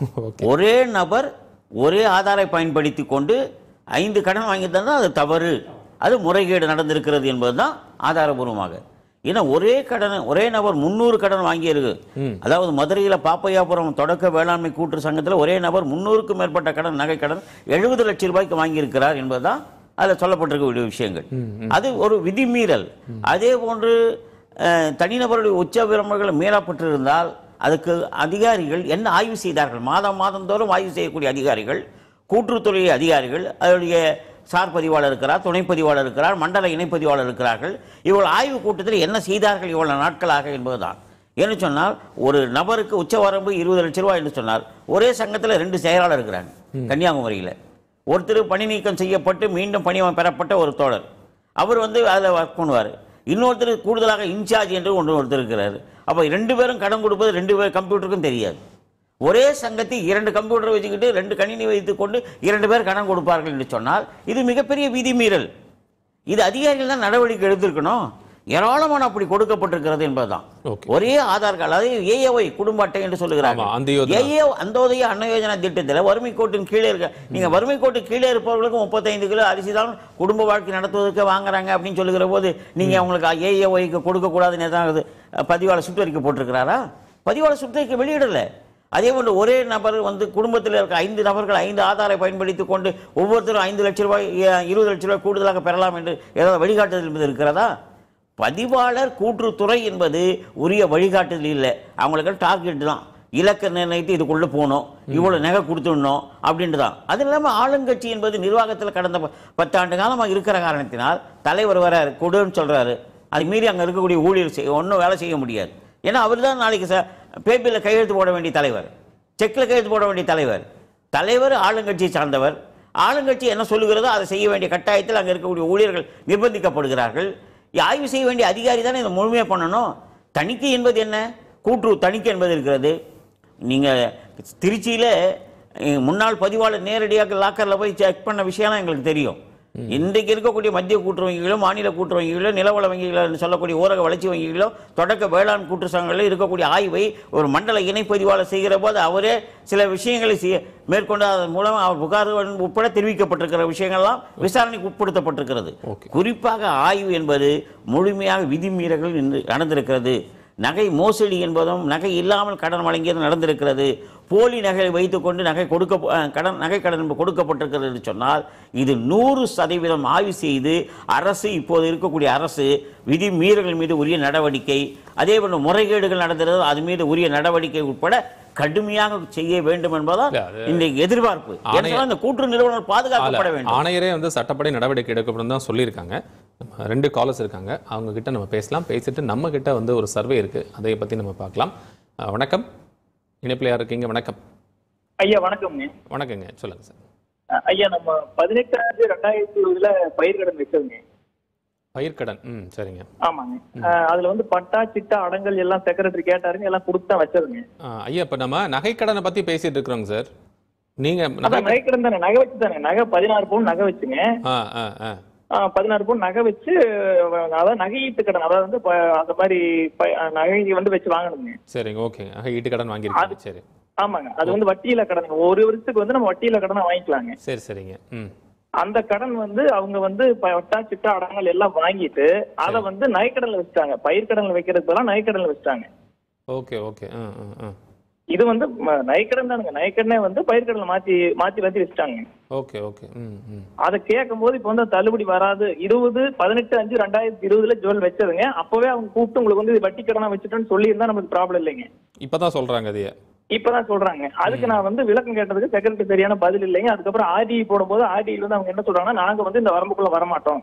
ஒரே நபர் ஒரே ஆதாரை பயன்படுத்தி கொண்டு ஐந்து கடன் வாங்கியிருந்தா அது தவறு அது முறைகேடு நடந்திருக்கிறது என்பதுதான் ஆதாரபூர்வமாக ஏன்னா ஒரே கடன் ஒரே நபர் முந்நூறு கடன் வாங்கியிருக்கு அதாவது மதுரையில் பாப்பையாபுரம் தொடக்க வேளாண்மை கூட்டு சங்கத்தில் ஒரே நபர் முந்நூறுக்கும் மேற்பட்ட கடன் நகை கடன் எழுபது லட்சம் ரூபாய்க்கு வாங்கியிருக்கிறார் என்பதுதான் அதில் சொல்லப்பட்டிருக்கக்கூடிய விஷயங்கள் அது ஒரு விதிமீறல் அதே போன்று அஹ், தனிநபருடைய உச்ச விளம்பரங்கள் மீறப்பட்டிருந்தால் அதுக்கு அதிகாரிகள் என்ன ஆய்வு செய்தார்கள் மாதம் மாதந்தோறும் ஆய்வு செய்யக்கூடிய அதிகாரிகள் கூட்டுறவுத்துறை அதிகாரிகள் அதனுடைய சார் பதிவாளர் இருக்கிறார் துணை பதிவாளர் இருக்கிறார் மண்டல இணைப்பதிவாளர் இருக்கிறார்கள் இவர்கள் ஆய்வு கூட்டத்தில் என்ன செய்தார்கள் இவ்வளவு நாட்களாக என்பதுதான் ஏன்னு சொன்னால் ஒரு நபருக்கு உச்சவரம்பு இருபது லட்ச ரூபாய் என்று சொன்னார் ஒரே சங்கத்தில் ரெண்டு செயலாளர் இருக்கிறாங்க கன்னியாகுமரியில் ஒருத்தர் பணி நீக்கம் செய்யப்பட்டு மீண்டும் பணி பெறப்பட்ட ஒரு தோழர் அவர் வந்து அதில் ஒர்க் பண்ணுவார் இன்னொருத்தர் கூடுதலாக இன்சார்ஜ் என்று ஒன்று ஒருத்தர் இருக்கிறார் அப்போ ரெண்டு பேரும் கடன் கொடுப்பது ரெண்டு பேர் கம்ப்யூட்டருக்கும் தெரியாது ஒரே சங்கத்தில் இரண்டு கம்ப்யூட்டர் வச்சுக்கிட்டு ரெண்டு கணினி வைத்துக் கொண்டு இரண்டு பேர் கடன் கொடுப்பார்கள் என்று சொன்னால் இது மிகப்பெரிய விதிமீறல் இது அதிகாரிகள் தான் நடவடிக்கை எடுத்திருக்கணும் ஏராளமான அப்படி கொடுக்கப்பட்டிருக்கிறது என்பதுதான் ஒரே ஆதார் கார்டு அதாவது ஏஏஒய் குடும்ப அட்டை என்று சொல்லுகிறாங்க ஆமா, அந்தியோதயா. ஏஏ அந்தோதய அன்ன யோஜனா திட்டத்தில் வறுமை கோட்டின் கீழே இருக்க நீங்க வறுமை கோட்டு கீழே இருப்பவர்களுக்கு முப்பத்தைந்து கிலோ அரிசி தான் குடும்ப வாழ்க்கை நடத்துவதற்கு வாங்குறாங்க அப்படின்னு சொல்லுகிற போது நீங்க அவங்களுக்கு ஏஏஒய்க்கு கொடுக்க கூடாதுன்னு ஏதாவது பதிவாளர் சுற்றறிக்கை போட்டிருக்கிறாரா பதிவாளர் சுற்றறிக்கை வெளியிடல அதே போன்று ஒரே நபர் வந்து குடும்பத்தில் இருக்க ஐந்து நபர்கள் ஐந்து ஆதாரை பயன்படுத்திக் கொண்டு ஒவ்வொருத்தரும் ஐந்து லட்சம் ரூபாய் எ- இருபது லட்சம் ரூபாய் கூடுதலாக பெறலாம் என்று ஏதாவது வழிகாட்டுதல் என்பது இருக்கிறதா பதிவாளர் கூற்றுத்துறை என்பது உரிய வழிகாட்டுதல் இல்லை அவங்களுக்கு டார்கெட் தான் இலக்கை நிர்ணயித்து இதுக்குள்ளே போகணும் இவ்வளோ நகை கொடுத்துடணும் அப்படின்ட்டு தான் அது இல்லாமல் ஆளுங்கட்சி என்பது நிர்வாகத்தில் கடந்த ப- பத்தாண்டு காலமாக இருக்கிற காரணத்தினால் தலைவர் வராரு கொடுன்னு சொல்கிறாரு அது மீறி அங்கே இருக்கக்கூடிய ஊழியர் செய்ய ஒன்றும் வேலை செய்ய முடியாது ஏன்னா அவர் தான் நாளைக்கு ச பேப்பரில் கையெழுத்து போட வேண்டிய தலைவர் செக்கில் கையெழுத்து போட வேண்டிய தலைவர் தலைவர் ஆளுங்கட்சியை சார்ந்தவர் ஆளுங்கட்சி என்ன சொல்லுகிறதோ அதை செய்ய வேண்டிய கட்டாயத்தில் அங்கே இருக்கக்கூடிய ஊழியர்கள் நிர்பந்திக்கப்படுகிறார்கள் ஆய்வு செய்ய வேண்டிய அதிகாரி தானே இதை முழுமையாக பண்ணணும் தணிக்கை என்பது என்ன கூட்டுறவு தணிக்கை என்பது இருக்கிறது நீங்கள் திருச்சியில் முன்னாள் பதிவாளர் நேரடியாக லாக்கரில் போய் செக் பண்ண விஷயம்லாம் எங்களுக்கு தெரியும் இன்றைக்கு இருக்கக்கூடிய மத்திய கூட்டுறவு வங்கிகளோ மாநில கூட்டுறவு வங்கிகளோ நிலவள வங்கிகளோ சொல்லக்கூடிய ஊரக வளர்ச்சி வங்கிகளோ தொடக்க வேளாண் கூட்டு சங்கங்களில் இருக்கக்கூடிய ஆய்வை ஒரு மண்டல இணைப்பதிவாளர் செய்கிற போது அவரே சில விஷயங்களை செய்ய மேற்கொண்டு அதன் மூலம் அவர் புகார் உட்பட தெரிவிக்கப்பட்டிருக்கிற விஷயங்கள்லாம் விசாரணைக்கு உட்படுத்தப்பட்டிருக்கிறது குறிப்பாக ஆய்வு என்பது முழுமையாக விதிமீறல்கள் இன்று நடந்திருக்கிறது நகை மோசடி என்பதும் நகை இல்லாமல் கடன் வழங்கியது நடந்திருக்கிறது போலி நகை வைத்துக்கொண்டு நகை கொடுக்க அஹ், கடன் நகை கடன் என்பது கொடுக்கப்பட்டிருக்கிறது என்று சொன்னால் இது நூறு சதவீதம் ஆய்வு செய்து அரசு இப்போது இருக்கக்கூடிய அரசு விதி மீறல்கள் மீது உரிய நடவடிக்கை அதே போன்று முறைகேடுகள் நடந்திருந்தது அது மீது உரிய நடவடிக்கை உட்பட கடுமையாக செய்ய வேண்டும் என்பதால் இன்றைக்கு எதிர்பார்ப்பு ஆணைய- ஏனென்றால் இந்த கூட்டு நிறுவனம் பாதுகாக்கப்பட ஆல- வேண்டும் ஆணையரே வந்து சட்டப்படி நடவடிக்கை எடுக்கப்படும் தான் சொல்லியிருக்காங்க நம்ம ரெண்டு காலர்ஸ் இருக்காங்க அவங்க கிட்ட நம்ம பேசலாம் பேசிட்டு நம்ம கிட்ட வந்து ஒரு சர்வே இருக்கு அதை பத்தி நம்ம பார்க்கலாம் அஹ், வணக்கம் இணைப்பில் யார் இருக்கீங்க வணக்கம் ஐயா வணக்கம்ங்க வணக்கங்க சொல்லுங்க சார் அஹ் ஐயா நம்ம பதினெட்டு அஞ்சு ரெண்டாயிரத்தி இருபதுல பயிர்கடன் வச்சதுங்க பயிர்க்கடன் ம் சரிங்க ஆமாங்க அஹ் அதுல வந்து பட்டா சிட்டா அடங்கல் எல்லாம் செக்ரட்டரி கேட்டாருங்க எல்லாம் கொடுத்தா வச்சதுங்க அஹ், ஐயா இப்போ நம்ம நகைக்கடனை பத்தி பேசிட்டு இருக்கிறோங்க சார் நீங்க நகை அதான் நகைக்கடன் தானே நகை வச்சு தானே நகை பதினாறு பவுன் நகை வச்சுங்க ஆ ஆ ஆ அஹ் பதினாறு பவுன் நகை வச்சு அஹ் அதாவது நகையீட்டு கடன் அதாவது வந்து ப- அந்த மாதிரி ப- அஹ் நகை வந்து வச்சு வாங்கணுங்க சரிங்க ஓகே நகை ஈட்டு கடன் வாங்கியிருக்கீங்க சரி ஆமாங்க அது வந்து வட்டியில கடன் ஒரு வருஷத்துக்கு வந்து நம்ம வட்டியில கடனை வாங்கிக்கலாங்க சரி சரிங்க ம் அந்த கடன் வந்து அவங்க வந்து பட்டா சிட்டா அடங்கல் எல்லாம் வாங்கிட்டு அதை வந்து நகைக்கடன்ல வச்சுட்டாங்க பயிர்க்கடன்ல வைக்கிறதுக்கு பதிலா நகைக்கடன்ல வச்சுட்டாங்க ஓகே ஓகே ஆ ஆ ஆ இது வந்து ம- நகைக்கடன் தானுங்க நகைக்கடனே வந்து பயிர்க்கடன்ல மாத்தி மாத்தி மாத்தி வச்சுட்டாங்க ஓகே ஓகே ம் ம் அதை கேட்கும் போது இப்ப வந்து தள்ளுபடி வராது இருபது பதினெட்டு அஞ்சு ரெண்டாயிரத்தி இருபதுல ஜுவல் வச்சதுங்க அப்பவே அவங்க கூப்பிட்டு உங்களுக்கு வந்து இது வட்டி கடனா வச்சுட்டோன்னு சொல்லியிருந்தா நமக்கு ப்ராப்ளம் இல்லைங்க இப்பதான் சொல்றாங்க அதையே இப்பதான் சொல்றாங்க அதுக்கு நான் வந்து விளக்கம் கேட்டதுக்கு செக்ரட்டரி சரியான பதில் இல்லைங்க அதுக்கப்புறம் ஆர்டிஐ போடும்போது ஆர்டிஐல வந்து அவங்க என்ன சொல்றாங்கன்னா நாங்க வந்து இந்த வரம்புக்குள்ள வரமாட்டோம்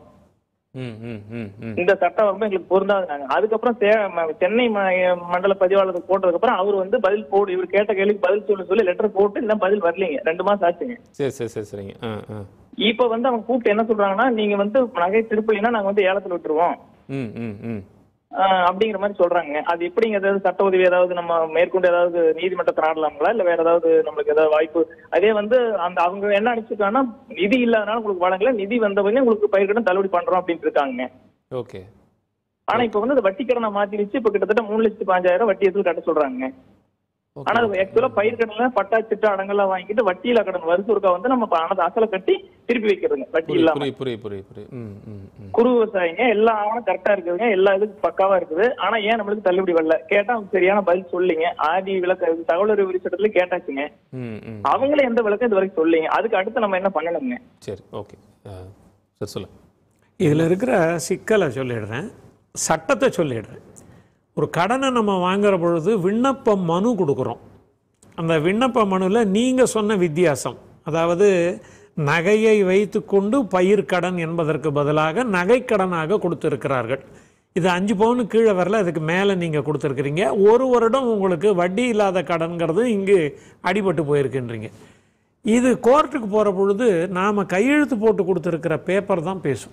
ம் ம் ம் ம் இந்த சட்டம் வரம்பு எங்களுக்கு பொருந்தாதுனாங்க அதுக்கப்புறம் தே- ம- சென்னை ம- மண்டல பதிவாளருக்கு போட்டதுக்கு அப்புறம் அவர் வந்து பதில் போடு இவர் கேட்ட கேள்விக்கு பதில் சொல்ல சொல்லி லெட்டர் போட்டு இன்னும் பதில் வரலீங்க ரெண்டு மாசம் ஆச்சுங்க சரி சரி சரி சரிங்க ஆ ஆ இப்ப வந்து அவங்க கூப்பிட்டு என்ன சொல்றாங்கன்னா நீங்க வந்து நகை திருப்பலினா நாங்க வந்து ஏலத்துல விட்டுருவோம் ம் ம் ம் ஆஹ் அப்படிங்கிற மாதிரி சொல்றாங்க அது எப்படிங்க ஏதாவது சட்ட உதவி ஏதாவது நம்ம மேற்கொண்டு ஏதாவது நீதிமன்றத்தை நாடலாங்களா இல்ல வேற ஏதாவது நம்மளுக்கு ஏதாவது வாய்ப்பு அதே வந்து அந்த அவங்க என்ன அனுப்பிச்சிருக்காங்கன்னா நிதி இல்லாதனால உங்களுக்கு வழங்கல நிதி வந்தவங்க உங்களுக்கு பயிர்கடன் தள்ளுபடி பண்றோம் அப்படின்ட்டு இருக்காங்க ஓகே ஆனா இப்ப வந்து அந்த வட்டி கடனை மாத்தி வச்சு இப்ப கிட்டத்தட்ட மூணு லட்சத்தி பாஞ்சாயிரம் வட்டி எதுவும் கட்ட சொல்றாங்க ஆனா ஆக்சுவலா பயிர்கடன்ல பட்டா சிட்டா அடங்கெல்லாம் வாங்கிட்டு வட்டியில கடன் வருஷம் ஒருக்கா வந்து நம்ம பணத்தை அசலை கட்டி திருப்பி வைக்கிறதுங்க வட்டி புரியுது இல்லாம புரியுது புரியுது புரியுது புரியுது ம் ம் ம் குறு விவசாயிங்க எல்லா ஆவணம் கரெக்டா இருக்குதுங்க எல்லா இதுக்கும் பக்காவா இருக்குது ஆனா ஏன் நம்மளுக்கு தள்ளுபடி வரல கேட்டா அவங்க சரியான பதில் சொல்லிங்க ஆதி விளக்க தகவல் அறிவு சட்டத்துல கேட்டாச்சுங்க ம் ம் அவங்களே எந்த விளக்கம் இது வரைக்கும் சொல்லிங்க அதுக்கு அடுத்து நம்ம என்ன பண்ணணுங்க சரி ஓகே சார் சொல்லுங்க இதில் இருக்கிற சிக்கலை சொல்லிடுறேன் சட்டத்தை சொல்லிடுறேன் ஒரு கடனை நம்ம வாங்குற பொழுது விண்ணப்ப மனு கொடுக்குறோம் அந்த விண்ணப்ப மனுவில் நீங்கள் சொன்ன வித்தியாசம் அதாவது நகையை வைத்துக்கொண்டு பயிர்க்கடன் என்பதற்கு பதிலாக நகைக்கடனாக கொடுத்திருக்கிறார்கள் இது அஞ்சு பவுனு கீழே வரல அதுக்கு மேலே நீங்கள் கொடுத்துருக்கிறீங்க ஒரு வருடம் உங்களுக்கு வட்டி இல்லாத கடன்கிறது இங்கு அடிபட்டு போயிருக்குன்றீங்க இது கோர்ட்டுக்கு போகிற பொழுது நாம் கையெழுத்து போட்டு கொடுத்துருக்கிற பேப்பர் தான் பேசும்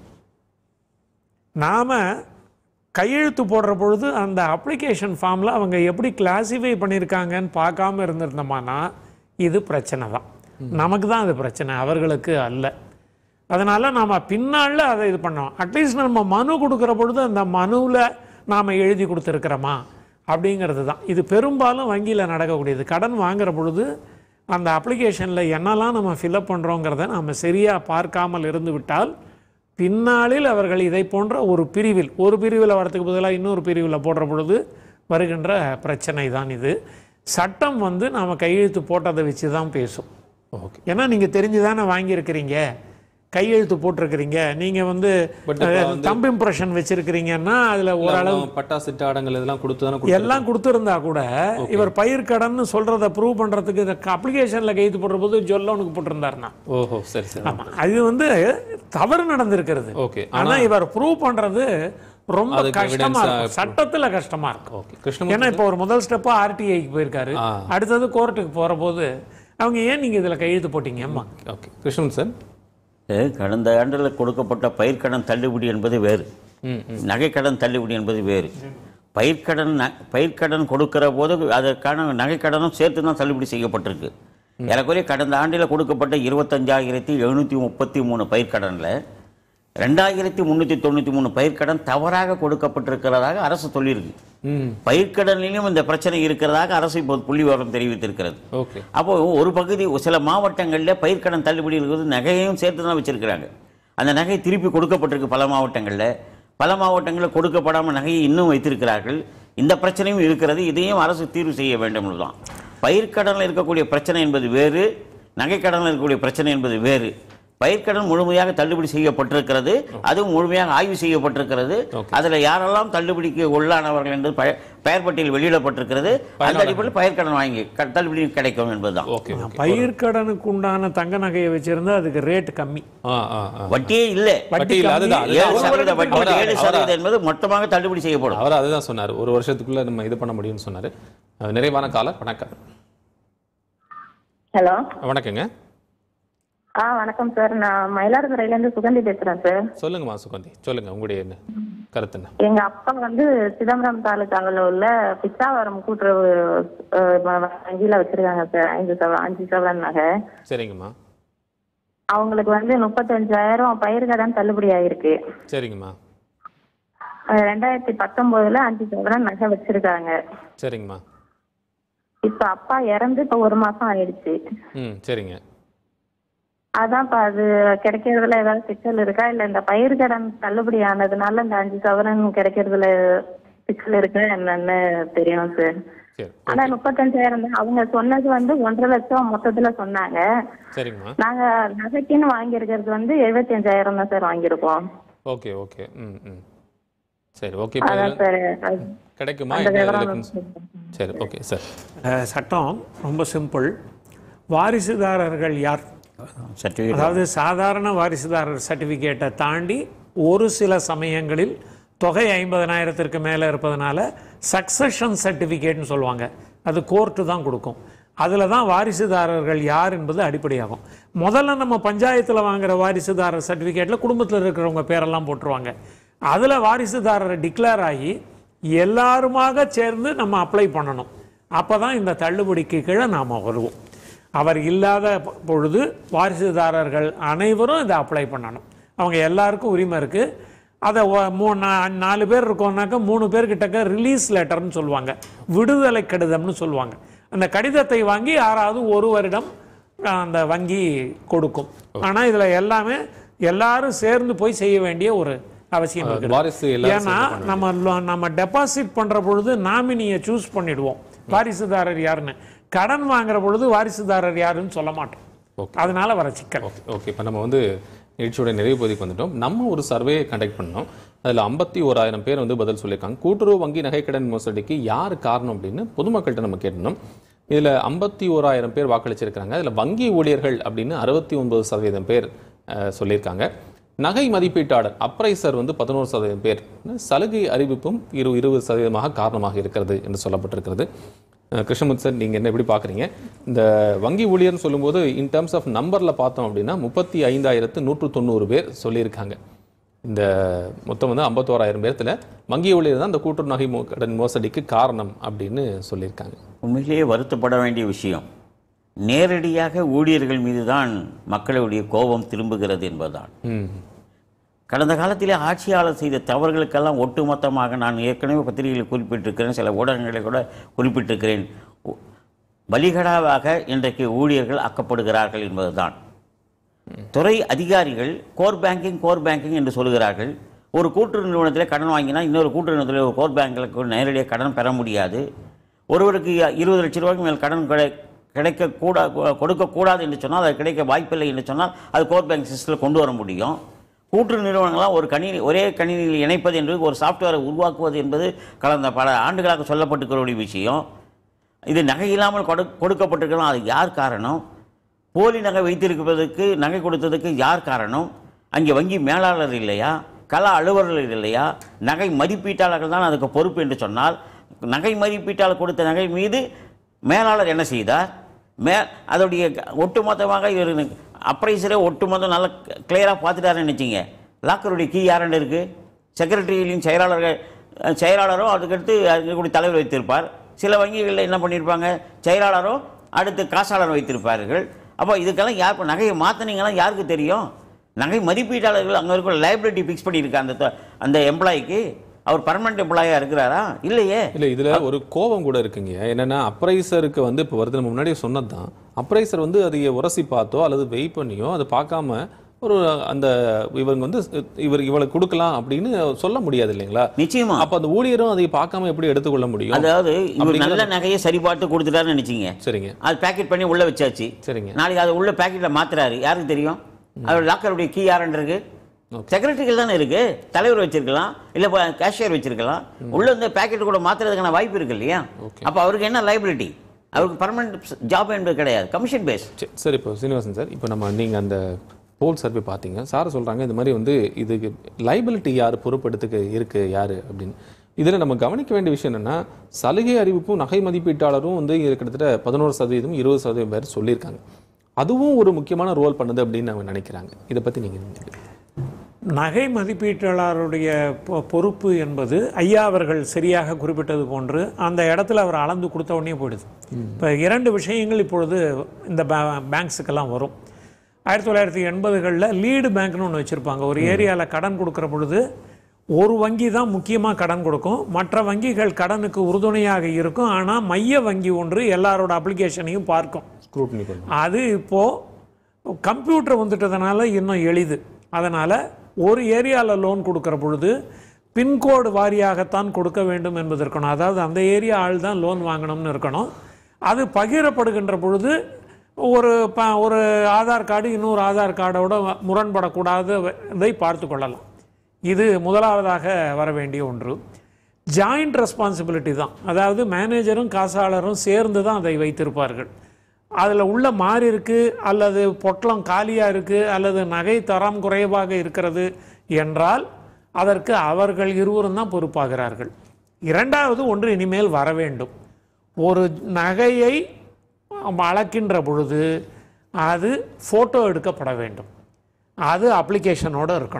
நாம் கையெழுத்து போடுற பொழுது அந்த அப்ளிகேஷன் ஃபார்மில் அவங்க எப்படி கிளாசிஃபை பண்ணியிருக்காங்கன்னு பார்க்காம இருந்திருந்தோமானா இது பிரச்சனை தான் நமக்கு தான் அது பிரச்சனை அவர்களுக்கு அல்ல அதனால் நாம் பின்னாளில் அதை இது பண்ணோம் அட்லீஸ்ட் நம்ம மனு கொடுக்குற பொழுது அந்த மனுவில் நாம் எழுதி கொடுத்துருக்குறோமா அப்படிங்கிறது தான் இது பெரும்பாலும் வங்கியில் நடக்கக்கூடியது கடன் வாங்குற பொழுது அந்த அப்ளிகேஷனில் என்னெல்லாம் நம்ம ஃபில்அப் பண்ணுறோங்கிறத நம்ம சரியாக பார்க்காமல் இருந்து விட்டால் பின்னாளில் அவர்கள் இதை போன்ற ஒரு பிரிவில் ஒரு பிரிவில் வரதுக்கு பதிலாக இன்னொரு பிரிவில் போடுற பொழுது வருகின்ற பிரச்சனை தான் இது சட்டம் வந்து நாம் கையெழுத்து போட்டதை வச்சு தான் பேசும் ஓகே ஏன்னா நீங்கள் தெரிஞ்சு தானே வாங்கியிருக்கிறீங்க கையெழுத்து போட்டிருக்கிறீங்க நீங்கள் வந்து But இப்ப வந்து- தம்பு இம்ப்ரெஷன் வச்சுருக்கிறீங்கன்னா அதில் ஓரளவு பட்டா சிட்டா அடங்கல் இதெல்லாம் கொடுத்து தானே எல்லாம் கொடுத்துருந்தா கூட இவர் பயிர்க்கடன் சொல்றத ப்ரூவ் பண்றதுக்கு இந்த அப்ளிகேஷன்ல கைது போடுற போது ஜொல்லோனுக்கு போட்டிருந்தாருன்னா ஓஹோ சரி சரி ஆமா அது வந்து தவறு நடந்திருக்கிறது ஓகே ஆனா இவர் ப்ரூவ் பண்றது ரொம்ப அதுக்கு கஷ்டமா evidence-ஆ இருக்கும் சட்டத்துல கஷ்டமா இருக்கும் ஓகே கிருஷ்ணமூர்த்தி ஏன்னா இப்போ ஒரு முதல் ஸ்டெப்பா ஆர்டிஐக்கு போயிருக்காரு ஆ. அடுத்தது கோர்ட்டுக்கு போற போது அவங்க ஏன் நீங்க இதுல கையெழுத்து போட்டீங்க அம்மா ஓகே கிருஷ்ணன் சார் இது கடந்த ஆண்டில் கொடுக்கப்பட்ட பயிர்க்கடன் தள்ளுபடி என்பது வேறு ம் ம் நகைக்கடன் தள்ளுபடி என்பது வேறு பயிர்க்கடன் ந- பயிர்க்கடன் கொடுக்கிற போது அதற்கான நகைக்கடனும் சேர்த்து தான் தள்ளுபடி செய்யப்பட்டிருக்கு ஏறக்குறைய கடந்த ஆண்டில் கொடுக்கப்பட்ட இருபத்தஞ்சாயிரத்தி எழுநூற்றி முப்பத்தி மூணு பயிர்க்கடனில் ரெண்டாயிரத்தி முந்நூற்றி தொண்ணூற்றி மூணு பயிர்க்கடன் தவறாக கொடுக்கப்பட்டிருக்கிறதாக அரசு சொல்லியிருக்கு ம் பயிர்க்கடனிலும் இந்த பிரச்சனை இருக்கிறதாக அரசு இப்போது புள்ளி விவரம் தெரிவித்திருக்கிறது ஓகே அப்போ ஒரு பகுதி சில மாவட்டங்களில் பயிர்க்கடன் தள்ளுபடி இருக்கிறது நகையையும் சேர்த்து தான் வச்சிருக்கிறாங்க அந்த நகை திருப்பி கொடுக்கப்பட்டிருக்கு பல மாவட்டங்களில் பல மாவட்டங்களில் கொடுக்கப்படாமல் நகையை இன்னும் வைத்திருக்கிறார்கள் இந்த பிரச்சனையும் இருக்கிறது இதையும் அரசு தீர்வு செய்ய வேண்டும் தான் பயிர்க்கடனில் இருக்கக்கூடிய பிரச்சனை என்பது வேறு நகைக்கடனில் இருக்கக்கூடிய பிரச்சனை என்பது வேறு பயிர்க்கடன் முழுமையாக தள்ளுபடி செய்யப்பட்டிருக்கிறது அதுவும் முழுமையாக ஆய்வு செய்யப்பட்டிருக்கிறது அதில் யாரெல்லாம் தள்ளுபடிக்கு உள்ளானவர்கள் என்று பெ- பெயர் பட்டியல் வெளியிடப்பட்டிருக்கிறது அந்த அடிப்படையில் பயிர்க்கடன் வாங்கி க- தள்ளுபடி கிடைக்கும் என்பதுதான் ஓகே பயிர்க்கடனுக்கு உண்டான தங்க நகையை வச்சிருந்தா அதுக்கு ரேட் கம்மி ஆ ஆ ஆ வட்டியே இல்லை வட்டி இல்ல அதுதான் ஏழு அதுதான். சதவீத வட்டி அவரா- ஏழு அவரா- சதவீதம் என்பது மொத்தமாக தள்ளுபடி செய்யப்படும் அவர் அதுதான் சொன்னார் ஒரு வருஷத்துக்குள்ள நம்ம இது பண்ண முடியும்னு சொன்னாரு அஹ் நிறைவான காலர் வணக்கம் ஹலோ வணக்கங்க ஆ வணக்கம் சார் நான் மயிலாடுதுறையிலேருந்து சுகந்தி பேசுகிறேன் சார் சொல்லுங்கம்மா சுகந்தி சொல்லுங்க உங்களுடைய என்ன கருத்து என்ன எங்க அப்பா வந்து சிதம்பரம் தாலுக்காவில் உள்ள பிச்சாவரம் கூட்டுறவு அஹ், வ- வங்கியில வச்சிருக்காங்க சார் ஐந்து சவரன் அஞ்சு சவரன் நகை சரிங்கம்மா அவங்களுக்கு வந்து முப்பத்தஞ்சாயிரம் பயிர் கடன் தள்ளுபடி ஆயிருக்கு சரிங்கம்மா அஹ், ரெண்டாயிரத்தி பத்தொன்பதுல அஞ்சு சவரன் நகை வச்சிருக்காங்க சரிங்கம்மா இப்ப அப்பா இறந்து இப்ப ஒரு மாசம் ஆயிடுச்சு ம் சரிங்க அதான் இப்ப அது கிடைக்கிறதுல ஏதாவது சிக்கல் இருக்கா இல்ல இந்த பயிர் கடன் தள்ளுபடி ஆனதுனால இந்த அஞ்சு சவரன் கிடைக்கிறதுல சிக்கல் இருக்கா என்னன்னு தெரியும் சார் சரி ஆனா முப்பத்தஞ்சாயிரம் தான் அவங்க சொன்னது வந்து ஒன்றரை லட்சம் மொத்தத்துல சொன்னாங்க சரிங்கம்மா நாங்க நகைக்குன்னு வாங்கியிருக்கிறது வந்து எழுபத்தி அஞ்சாயிரம் தான் சார் வாங்கியிருக்கோம் ஓகே ஓகே ம் ம் சரி ஓகே இப்போ அதான் இதுல சார் அது- கிடைக்குமா அந்த என்ன விவரம் இருக்குன்னு சொ- சரி ஓகே சார் அஹ், சட்டம் ரொம்ப சிம்பிள் வாரிசுதாரர்கள் யார் சர்டிஃபிகேட் அதாவது சாதாரண வாரிசுதாரர் சர்டிஃபிகேட்டை தாண்டி ஒரு சில சமயங்களில் தொகை ஐம்பதனாயிரத்திற்கு மேலே இருப்பதனால சக்சஷன் சர்டிஃபிகேட்னு சொல்லுவாங்க அது கோர்ட்டு தான் கொடுக்கும் அதில் தான் வாரிசுதாரர்கள் யார் என்பது அடிப்படையாகும் முதல்ல நம்ம பஞ்சாயத்தில் வாங்குற வாரிசுதாரர் சர்டிஃபிகேட்டில் குடும்பத்தில் இருக்கிறவங்க பேரெல்லாம் போட்டுருவாங்க அதில் வாரிசுதாரரை டிக்ளேர் ஆகி எல்லாருமாக சேர்ந்து நம்ம அப்ளை பண்ணணும் அப்போ தான் இந்த தள்ளுபடிக்கு கீழே நாம் வருவோம் அவர் இல்லாத பொ- பொழுது வாரிசுதாரர்கள் அனைவரும் இதை அப்ளை பண்ணணும் அவங்க எல்லாருக்கும் உரிமை இருக்குது அதை ஒ- மூ நா- நாலு பேர் இருக்கோம்னாக்கா மூணு பேர்கிட்டக்க ரிலீஸ் லெட்டர்னு சொல்லுவாங்க விடுதலை கடிதம்னு சொல்லுவாங்க அந்த கடிதத்தை வாங்கி யாராவது ஒரு வருடம் அஹ், அந்த வங்கி கொடுக்கும் ஆனால் இதில் எல்லாமே எல்லாரும் சேர்ந்து போய் செய்ய வேண்டிய ஒரு அவசியம் அஹ், இருக்குது வாரிசு எல்லாரும் ஏன்னா சேர்ந்து பண்ண நம்ம lo- நம்ம டெபாசிட் பண்ற பொழுது நாமினியை சூஸ் பண்ணிடுவோம் வாரிசுதாரர் யாருன்னு கடன் வாங்குற பொழுது வாரிசுதாரர் யாருன்னு சொல்ல மாட்டோம் அதனால வர சிக்கல் ஓகே இப்போ நம்ம வந்து நிகழ்ச்சியோட நிறைவு பகுதிக்கு வந்துட்டோம் நம்ம ஒரு சர்வே கண்டக்ட் பண்ணோம் அதில் ஐம்பத்தி ஓராயிரம் பேர் வந்து பதில் சொல்லியிருக்காங்க கூட்டுறவு வங்கி நகைக்கடன் மோசடிக்கு யார் காரணம் அப்படின்னு பொதுமக்கள்கிட்ட நம்ம கேட்டோம் இதில் ஐம்பத்தி ஓராயிரம் பேர் வாக்களிச்சிருக்காங்க அதில் வங்கி ஊழியர்கள் அப்படின்னு அறுபத்தி ஒன்பது சதவீதம் பேர் அஹ், சொல்லியிருக்காங்க நகை மதிப்பீட்டாளர் அப்ரைசர் வந்து பதினோரு சதவீதம் பேர் சலுகை அறிவிப்பும் இரு இருபது சதவீதமாக காரணமாக இருக்கிறது என்று சொல்லப்பட்டிருக்கிறது அஹ், கிருஷ்ணமுத்து சார் நீங்கள் என்ன எப்படி பார்க்குறீங்க இந்த வங்கி ஊழியர்னு சொல்லும்போது இன் டர்ம்ஸ் ஆஃப் நம்பரில் பார்த்தோம் அப்படின்னா முப்பத்தி ஐந்தாயிரத்து நூற்று தொண்ணூறு பேர் சொல்லியிருக்காங்க இந்த மொத்தம் வந்து ஐம்பத்தோராயிரம் பேர்த்தில் வங்கி ஊழியர் தான் இந்த கூட்டுறவு நகை மோ- கடன் மோசடிக்கு காரணம் அப்படின்னு சொல்லியிருக்காங்க உண்மையிலேயே வருத்தப்பட வேண்டிய விஷயம் நேரடியாக ஊழியர்கள் மீது தான் மக்களுடைய கோபம் திரும்புகிறது என்பதுதான் ம் கடந்த காலத்திலே ஆட்சியாளர் செய்த தவறுகளுக்கெல்லாம் ஒட்டுமொத்தமாக நான் ஏற்கனவே பத்திரிகையில் குறிப்பிட்டிருக்கிறேன் சில ஊடகங்களை கூட குறிப்பிட்டிருக்கிறேன் உ- பலிகடாவாக இன்றைக்கு ஊழியர்கள் ஆக்கப்படுகிறார்கள் என்பதுதான் துறை அதிகாரிகள் கோர் பேங்கிங் கோர் பேங்கிங் என்று சொல்கிறார்கள் ஒரு கூட்டுறவு நிறுவனத்தில் கடன் வாங்கினா இன்னொரு கூட்டுறவு நிறுவனத்தில் ஒரு கோர் பேங்க்களுக்கு நேரடியாக கடன் பெற முடியாது ஒருவருக்கு இருபது லட்ச ரூபாய்க்கு மேல் கடன் கிடை கிடைக்கக்கூடா கொடுக்கக்கூடாது என்று சொன்னால் அது கிடைக்க வாய்ப்பில்லை என்று சொன்னால் அது கோர் பேங்க் சிஸ்டத்தில் கொண்டு வர முடியும் கூட்டுறவு நிறுவனங்களாம் ஒரு கணினி ஒரே கணினியில் இணைப்பது என்பது ஒரு சாஃப்ட்வேரை உருவாக்குவது என்பது கடந்த பல ஆண்டுகளாக சொல்லப்பட்டிருக்கிற விஷயம் இது நகை இல்லாமல் கொடு கொடுக்கப்பட்டிருக்கலாம் அது யார் காரணம் போலி நகை வைத்திருப்பதற்கு நகை கொடுத்ததுக்கு யார் காரணம் அங்கே வங்கி மேலாளர் இல்லையா கள அலுவலர்கள் இல்லையா நகை மதிப்பீட்டாளர்கள் தான் அதுக்கு பொறுப்பு என்று சொன்னால் நகை மதிப்பீட்டாளர் கொடுத்த நகை மீது மேலாளர் என்ன செய்தார் மே அதோடைய ஒட்டுமொத்தமாக இவர் அப்ரைசரே ஒட்டுமொத்தம் நல்லா கிளியராக பார்த்துட்டாருன்னு நினச்சிங்க லாக்கருடைய கீ யாருன்னு இருக்குது செக்ரட்டரியிலையும் செயலாளர்கள் அஹ், செயலாளரும் அதுக்கடுத்து இருக்கக்கூடிய தலைவர் வைத்திருப்பார் சில வங்கிகளில் என்ன பண்ணியிருப்பாங்க செயலாளரும் அடுத்து காசாளர் வைத்திருப்பார்கள் அப்போ இதுக்கெல்லாம் யார் இப்ப நகையை மாற்றினீங்கன்னா யாருக்கு தெரியும் நகை மதிப்பீட்டாளர்கள் அங்கே இருக்கிற லைபிலிட்டி ஃபிக்ஸ் பண்ணியிருக்க அந்த த- அந்த எம்ப்ளாய்க்கு அவர் பர்மனெண்ட் எம்ப்ளாயாக இருக்கிறாரா இல்லையே இல்லை இதில் ஒரு கோபம் கூட இருக்குங்க என்னன்னா அப்ரைசருக்கு வந்து இப்போ வருது நம்ம முன்னாடியே சொன்னது தான் அப்ரைசர் வந்து அதை உரசி பார்த்தோ அல்லது வெயிட் பண்ணியோ அதை பார்க்காம ஒரு அந்த இவங்க வந்து இவர் இவளுக்கு கொடுக்கலாம் அப்படின்னு சொல்ல முடியாது இல்லைங்களா நிச்சயமா அப்போ அந்த ஊழியரும் அதை பார்க்காம எப்படி எடுத்துக்கொள்ள முடியும் அதாவது இவர் அப்படிங்கிற- நல்ல நகையை சரி பார்த்து கொடுத்துட்டாருன்னு நினைச்சீங்க சரிங்க அது பேக்கெட் பண்ணி உள்ள வச்சாச்சு சரிங்க நாளைக்கு அதை உள்ள பேக்கெட்டில் மாத்துறாரு யாருக்கு தெரியும் அவர் லாக்கருடைய கீ யாருன்னு இருக்கு செக்ரட்டரிகள் தானே இருக்கு தலைவர் வச்சிருக்கலாம் இல்ல கேஷியர் வச்சிருக்கலாம் உள்ள இந்த பேக்கெட் கூட மாத்துறதுக்கான வாய்ப்பு இருக்கு இல்லையா அப்ப அவருக்கு என்ன லைபிலிட்டி அவருக்கு பர்மனன்ட் ஜாப் என்பது கிடையாது கமிஷன் பேஸ் சரி, சரி இப்போ சீனிவாசன் சார் இப்போ நம்ம நீங்கள் அந்த போல் சர்வே பார்த்தீங்க சார் சொல்கிறாங்க இந்த மாதிரி வந்து இதுக்கு லைபிலிட்டி யார் பொறுப்பெடுத்துக்கு இருக்கு யார் அப்படின்னு இதில் நம்ம கவனிக்க வேண்டிய விஷயம் என்னென்னா சலுகை அறிவிப்பும் நகை மதிப்பீட்டாளரும் வந்து இது கிட்டத்தட்ட பதினோரு சதவீதம் இருபது சதவீதம் பேர் சொல்லியிருக்காங்க அதுவும் ஒரு முக்கியமான ரோல் பண்ணுது அப்படின்னு அவங்க நினைக்கிறாங்க இதை பற்றி நீங்கள் நகை மதிப்பீட்டாளருடைய பொ- பொறுப்பு என்பது ஐயா அவர்கள் சரியாக குறிப்பிட்டது போன்று அந்த இடத்துல அவர் அளந்து கொடுத்த உடனே போயிடுது இப்போ இரண்டு விஷயங்கள் இப்பொழுது இந்த பே- பேங்க்ஸுக்கெல்லாம் வரும் ஆயிரத்தி தொள்ளாயிரத்தி எண்பதுகளில் லீடு பேங்க்னு ஒன்று வச்சுருப்பாங்க ஒரு ஏரியாவில் கடன் கொடுக்குற பொழுது ஒரு வங்கி தான் முக்கியமாக கடன் கொடுக்கும் மற்ற வங்கிகள் கடனுக்கு உறுதுணையாக இருக்கும் ஆனால் மைய வங்கி ஒன்று எல்லாரோட அப்ளிகேஷனையும் பார்க்கும் ஸ்க்ரூட்னி பண்ணும் அது இப்போது கம்ப்யூட்டர் வந்துட்டதுனால இன்னும் எளிது அதனால் ஒரு ஏரியாவில் லோன் கொடுக்குற பொழுது பின்கோடு வாரியாகத்தான் கொடுக்க வேண்டும் என்பது இருக்கணும் அதாவது அந்த ஏரியா ஆள் தான் லோன் வாங்கணும்னு இருக்கணும் அது பகிரப்படுகின்ற பொழுது ஒரு ப ஒரு ஆதார் கார்டு இன்னொரு ஆதார் கார்டோட முரண்படக்கூடாததை பார்த்து கொள்ளலாம் இது முதலாவதாக வர வேண்டிய ஒன்று ஜாயிண்ட் ரெஸ்பான்சிபிலிட்டி தான் அதாவது மேனேஜரும் காசாளரும் சேர்ந்து தான் அதை வைத்திருப்பார்கள் அதில் உள்ள மாறி இருக்கு அல்லது பொட்டலம் காலியாக இருக்குது அல்லது நகை தரம் குறைவாக இருக்கிறது என்றால் அதற்கு அவர்கள் இருவரும் தான் பொறுப்பாகிறார்கள் இரண்டாவது ஒன்று இனிமேல் வர வேண்டும் ஒரு நகையை அளக்கின்ற பொழுது அது ஃபோட்டோ எடுக்கப்பட வேண்டும் அது அப்ளிகேஷனோடு இருக்கணும்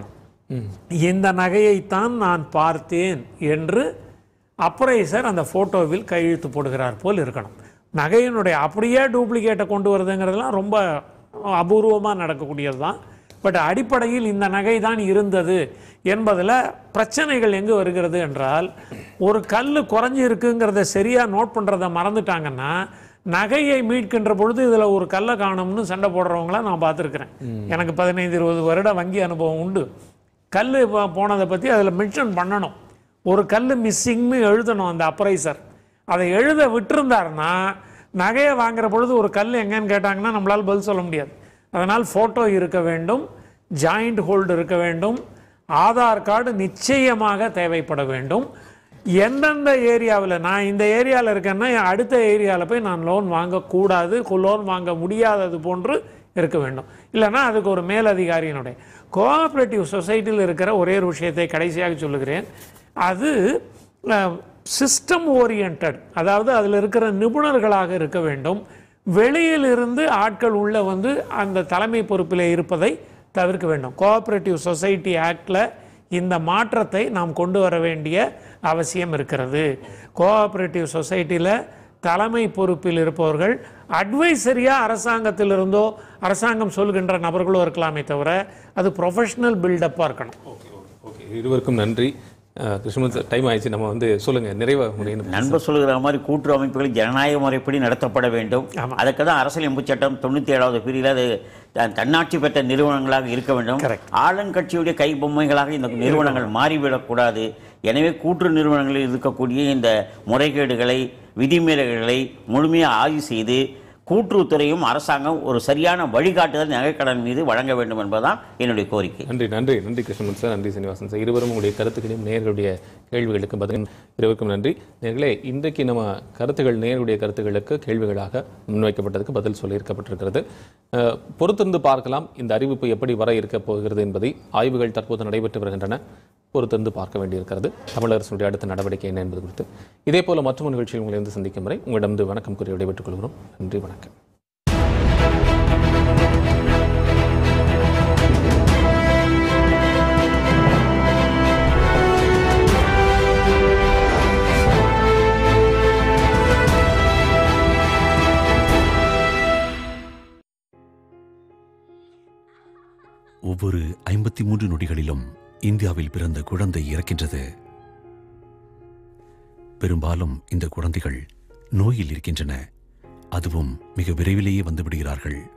இந்த நகையைத்தான் நான் பார்த்தேன் என்று அப்ரைசர் அந்த ஃபோட்டோவில் கையெழுத்து போடுகிறார் போல் இருக்கணும் நகையினுடைய அப்படியே டூப்ளிகேட்டை கொண்டு வருதுங்கிறதுலாம் ரொம்ப அபூர்வமாக நடக்கக்கூடியது தான் பட் அடிப்படையில் இந்த நகை தான் இருந்தது என்பதில் பிரச்சனைகள் எங்கே வருகிறது என்றால் ஒரு கல் குறைஞ்சி இருக்குங்கிறத சரியாக நோட் பண்ணுறதை மறந்துட்டாங்கன்னா நகையை மீட்கின்ற பொழுது இதில் ஒரு கல்லை காணும்னு சண்டை போடுறவங்கள நான் பார்த்துருக்குறேன் எனக்கு பதினைந்து இருபது வருட வங்கி அனுபவம் உண்டு கல் போனதை பற்றி அதில் மென்ஷன் பண்ணணும் ஒரு கல் மிஸ்ஸிங்னு எழுதணும் அந்த அப்ரைசர் அதை எழுத விட்டிருந்தாருன்னா நகையை வாங்குற பொழுது ஒரு கல் எங்கன்னு கேட்டாங்கன்னா நம்மளால் பதில் சொல்ல முடியாது அதனால் ஃபோட்டோ இருக்க வேண்டும் ஜாயிண்ட் ஹோல்டு இருக்க வேண்டும் ஆதார் கார்டு நிச்சயமாக தேவைப்பட வேண்டும் எந்தெந்த ஏரியாவில் நான் இந்த ஏரியாவில் இருக்கேன்னா என் அடுத்த ஏரியாவில் போய் நான் லோன் வாங்கக்கூடாது லோன் வாங்க முடியாதது போன்று இருக்க வேண்டும் இல்லைன்னா அதுக்கு ஒரு மேலதிகாரியினுடைய கோஆப்ரேட்டிவ் சொசைட்டியில் இருக்கிற ஒரே ஒரு விஷயத்தை கடைசியாக சொல்லுகிறேன் அது சிஸ்டம் ஓரியன்ட் அதாவது அதில் இருக்கிற நிபுணர்களாக இருக்க வேண்டும் வெளியிலிருந்து ஆட்கள் உள்ள வந்து அந்த தலைமை பொறுப்பில் இருப்பதை தவிர்க்க வேண்டும் கோஆப்ரேட்டிவ் சொசைட்டி ஆக்டில் இந்த மாற்றத்தை நாம் கொண்டு வர வேண்டிய அவசியம் இருக்கிறது கோஆப்ரேட்டிவ் சொசைட்டியில் தலைமை பொறுப்பில் இருப்பவர்கள் அட்வைசரியாக அரசாங்கத்திலிருந்தோ அரசாங்கம் சொல்கின்ற நபர்களோ இருக்கலாமே தவிர அது ப்ரொஃபஷனல் பில்டப்பாக இருக்கணும் ஓகே இருவருக்கும் நன்றி அஹ், கிருஷ்ணன் சார் டைம் ஆயிடுச்சு நம்ம வந்து சொல்லுங்க நிறைவாக முடியும் நண்பர் சொல்லுகிற மாதிரி கூட்டுறவு அமைப்புகள் ஜனநாயக முறைப்படி நடத்தப்பட வேண்டும் அதுக்கு தான் அரசியல் எம்பு சட்டம் தொண்ணூற்றி ஏழாவது பிரிவில் அது த- தன்னாட்சி பெற்ற நிறுவனங்களாக இருக்க வேண்டும் ஆளுங்கட்சியுடைய கை பொம்மைகளாக இந்த நிறுவனங்கள் மாறிவிடக்கூடாது எனவே கூற்று நிறுவனங்களில் இருக்கக்கூடிய இந்த முறைகேடுகளை விதிமீறல்களை முழுமையாக ஆய்வு செய்து கூட்டுறவுத்துறையும் அரசாங்கம் ஒரு சரியான வழிகாட்டுதல் நகைக்கடன் மீது வழங்க வேண்டும் என்பதுதான் என்னுடைய கோரிக்கை நன்றி நன்றி நன்றி கிருஷ்ணன் சார் நன்றி சீனிவாசன் சார் இருவரும் உங்களுடைய கருத்துக்களையும் நேர்களுடைய கேள்விகளுக்கு பதில் இருவருக்கும் நன்றி நேர்களே இன்றைக்கு நம்ம கருத்துகள் நேருடைய கருத்துக்களுக்கு கேள்விகளாக முன்வைக்கப்பட்டதுக்கு பதில் சொல்லியிருக்கப்பட்டிருக்கிறது அஹ், பொறுத்திருந்து பார்க்கலாம் இந்த அறிவிப்பு எப்படி வர இருக்க போகிறது என்பதை ஆய்வுகள் தற்போது நடைபெற்று வருகின்றன பொறுத்திருந்து பார்க்க வேண்டியிருக்கிறது தமிழரசுடைய அடுத்த நடவடிக்கை என்ன என்பது குறித்து இதே போல மற்றொரு நிகழ்ச்சியில் உங்களை வந்து சந்திக்கும் வரை உங்களிடம் வணக்கம் கூறி விடைபெற்றுக் கொள்கிறோம் நன்றி வணக்கம் ஒவ்வொரு ஐம்பத்தி மூன்று நொடிகளிலும் இந்தியாவில் பிறந்த குழந்தை இறக்கின்றது பெரும்பாலும் இந்த குழந்தைகள் நோயில் இருக்கின்றன அதுவும் மிக விரைவிலேயே வந்து விடுகிறார்கள்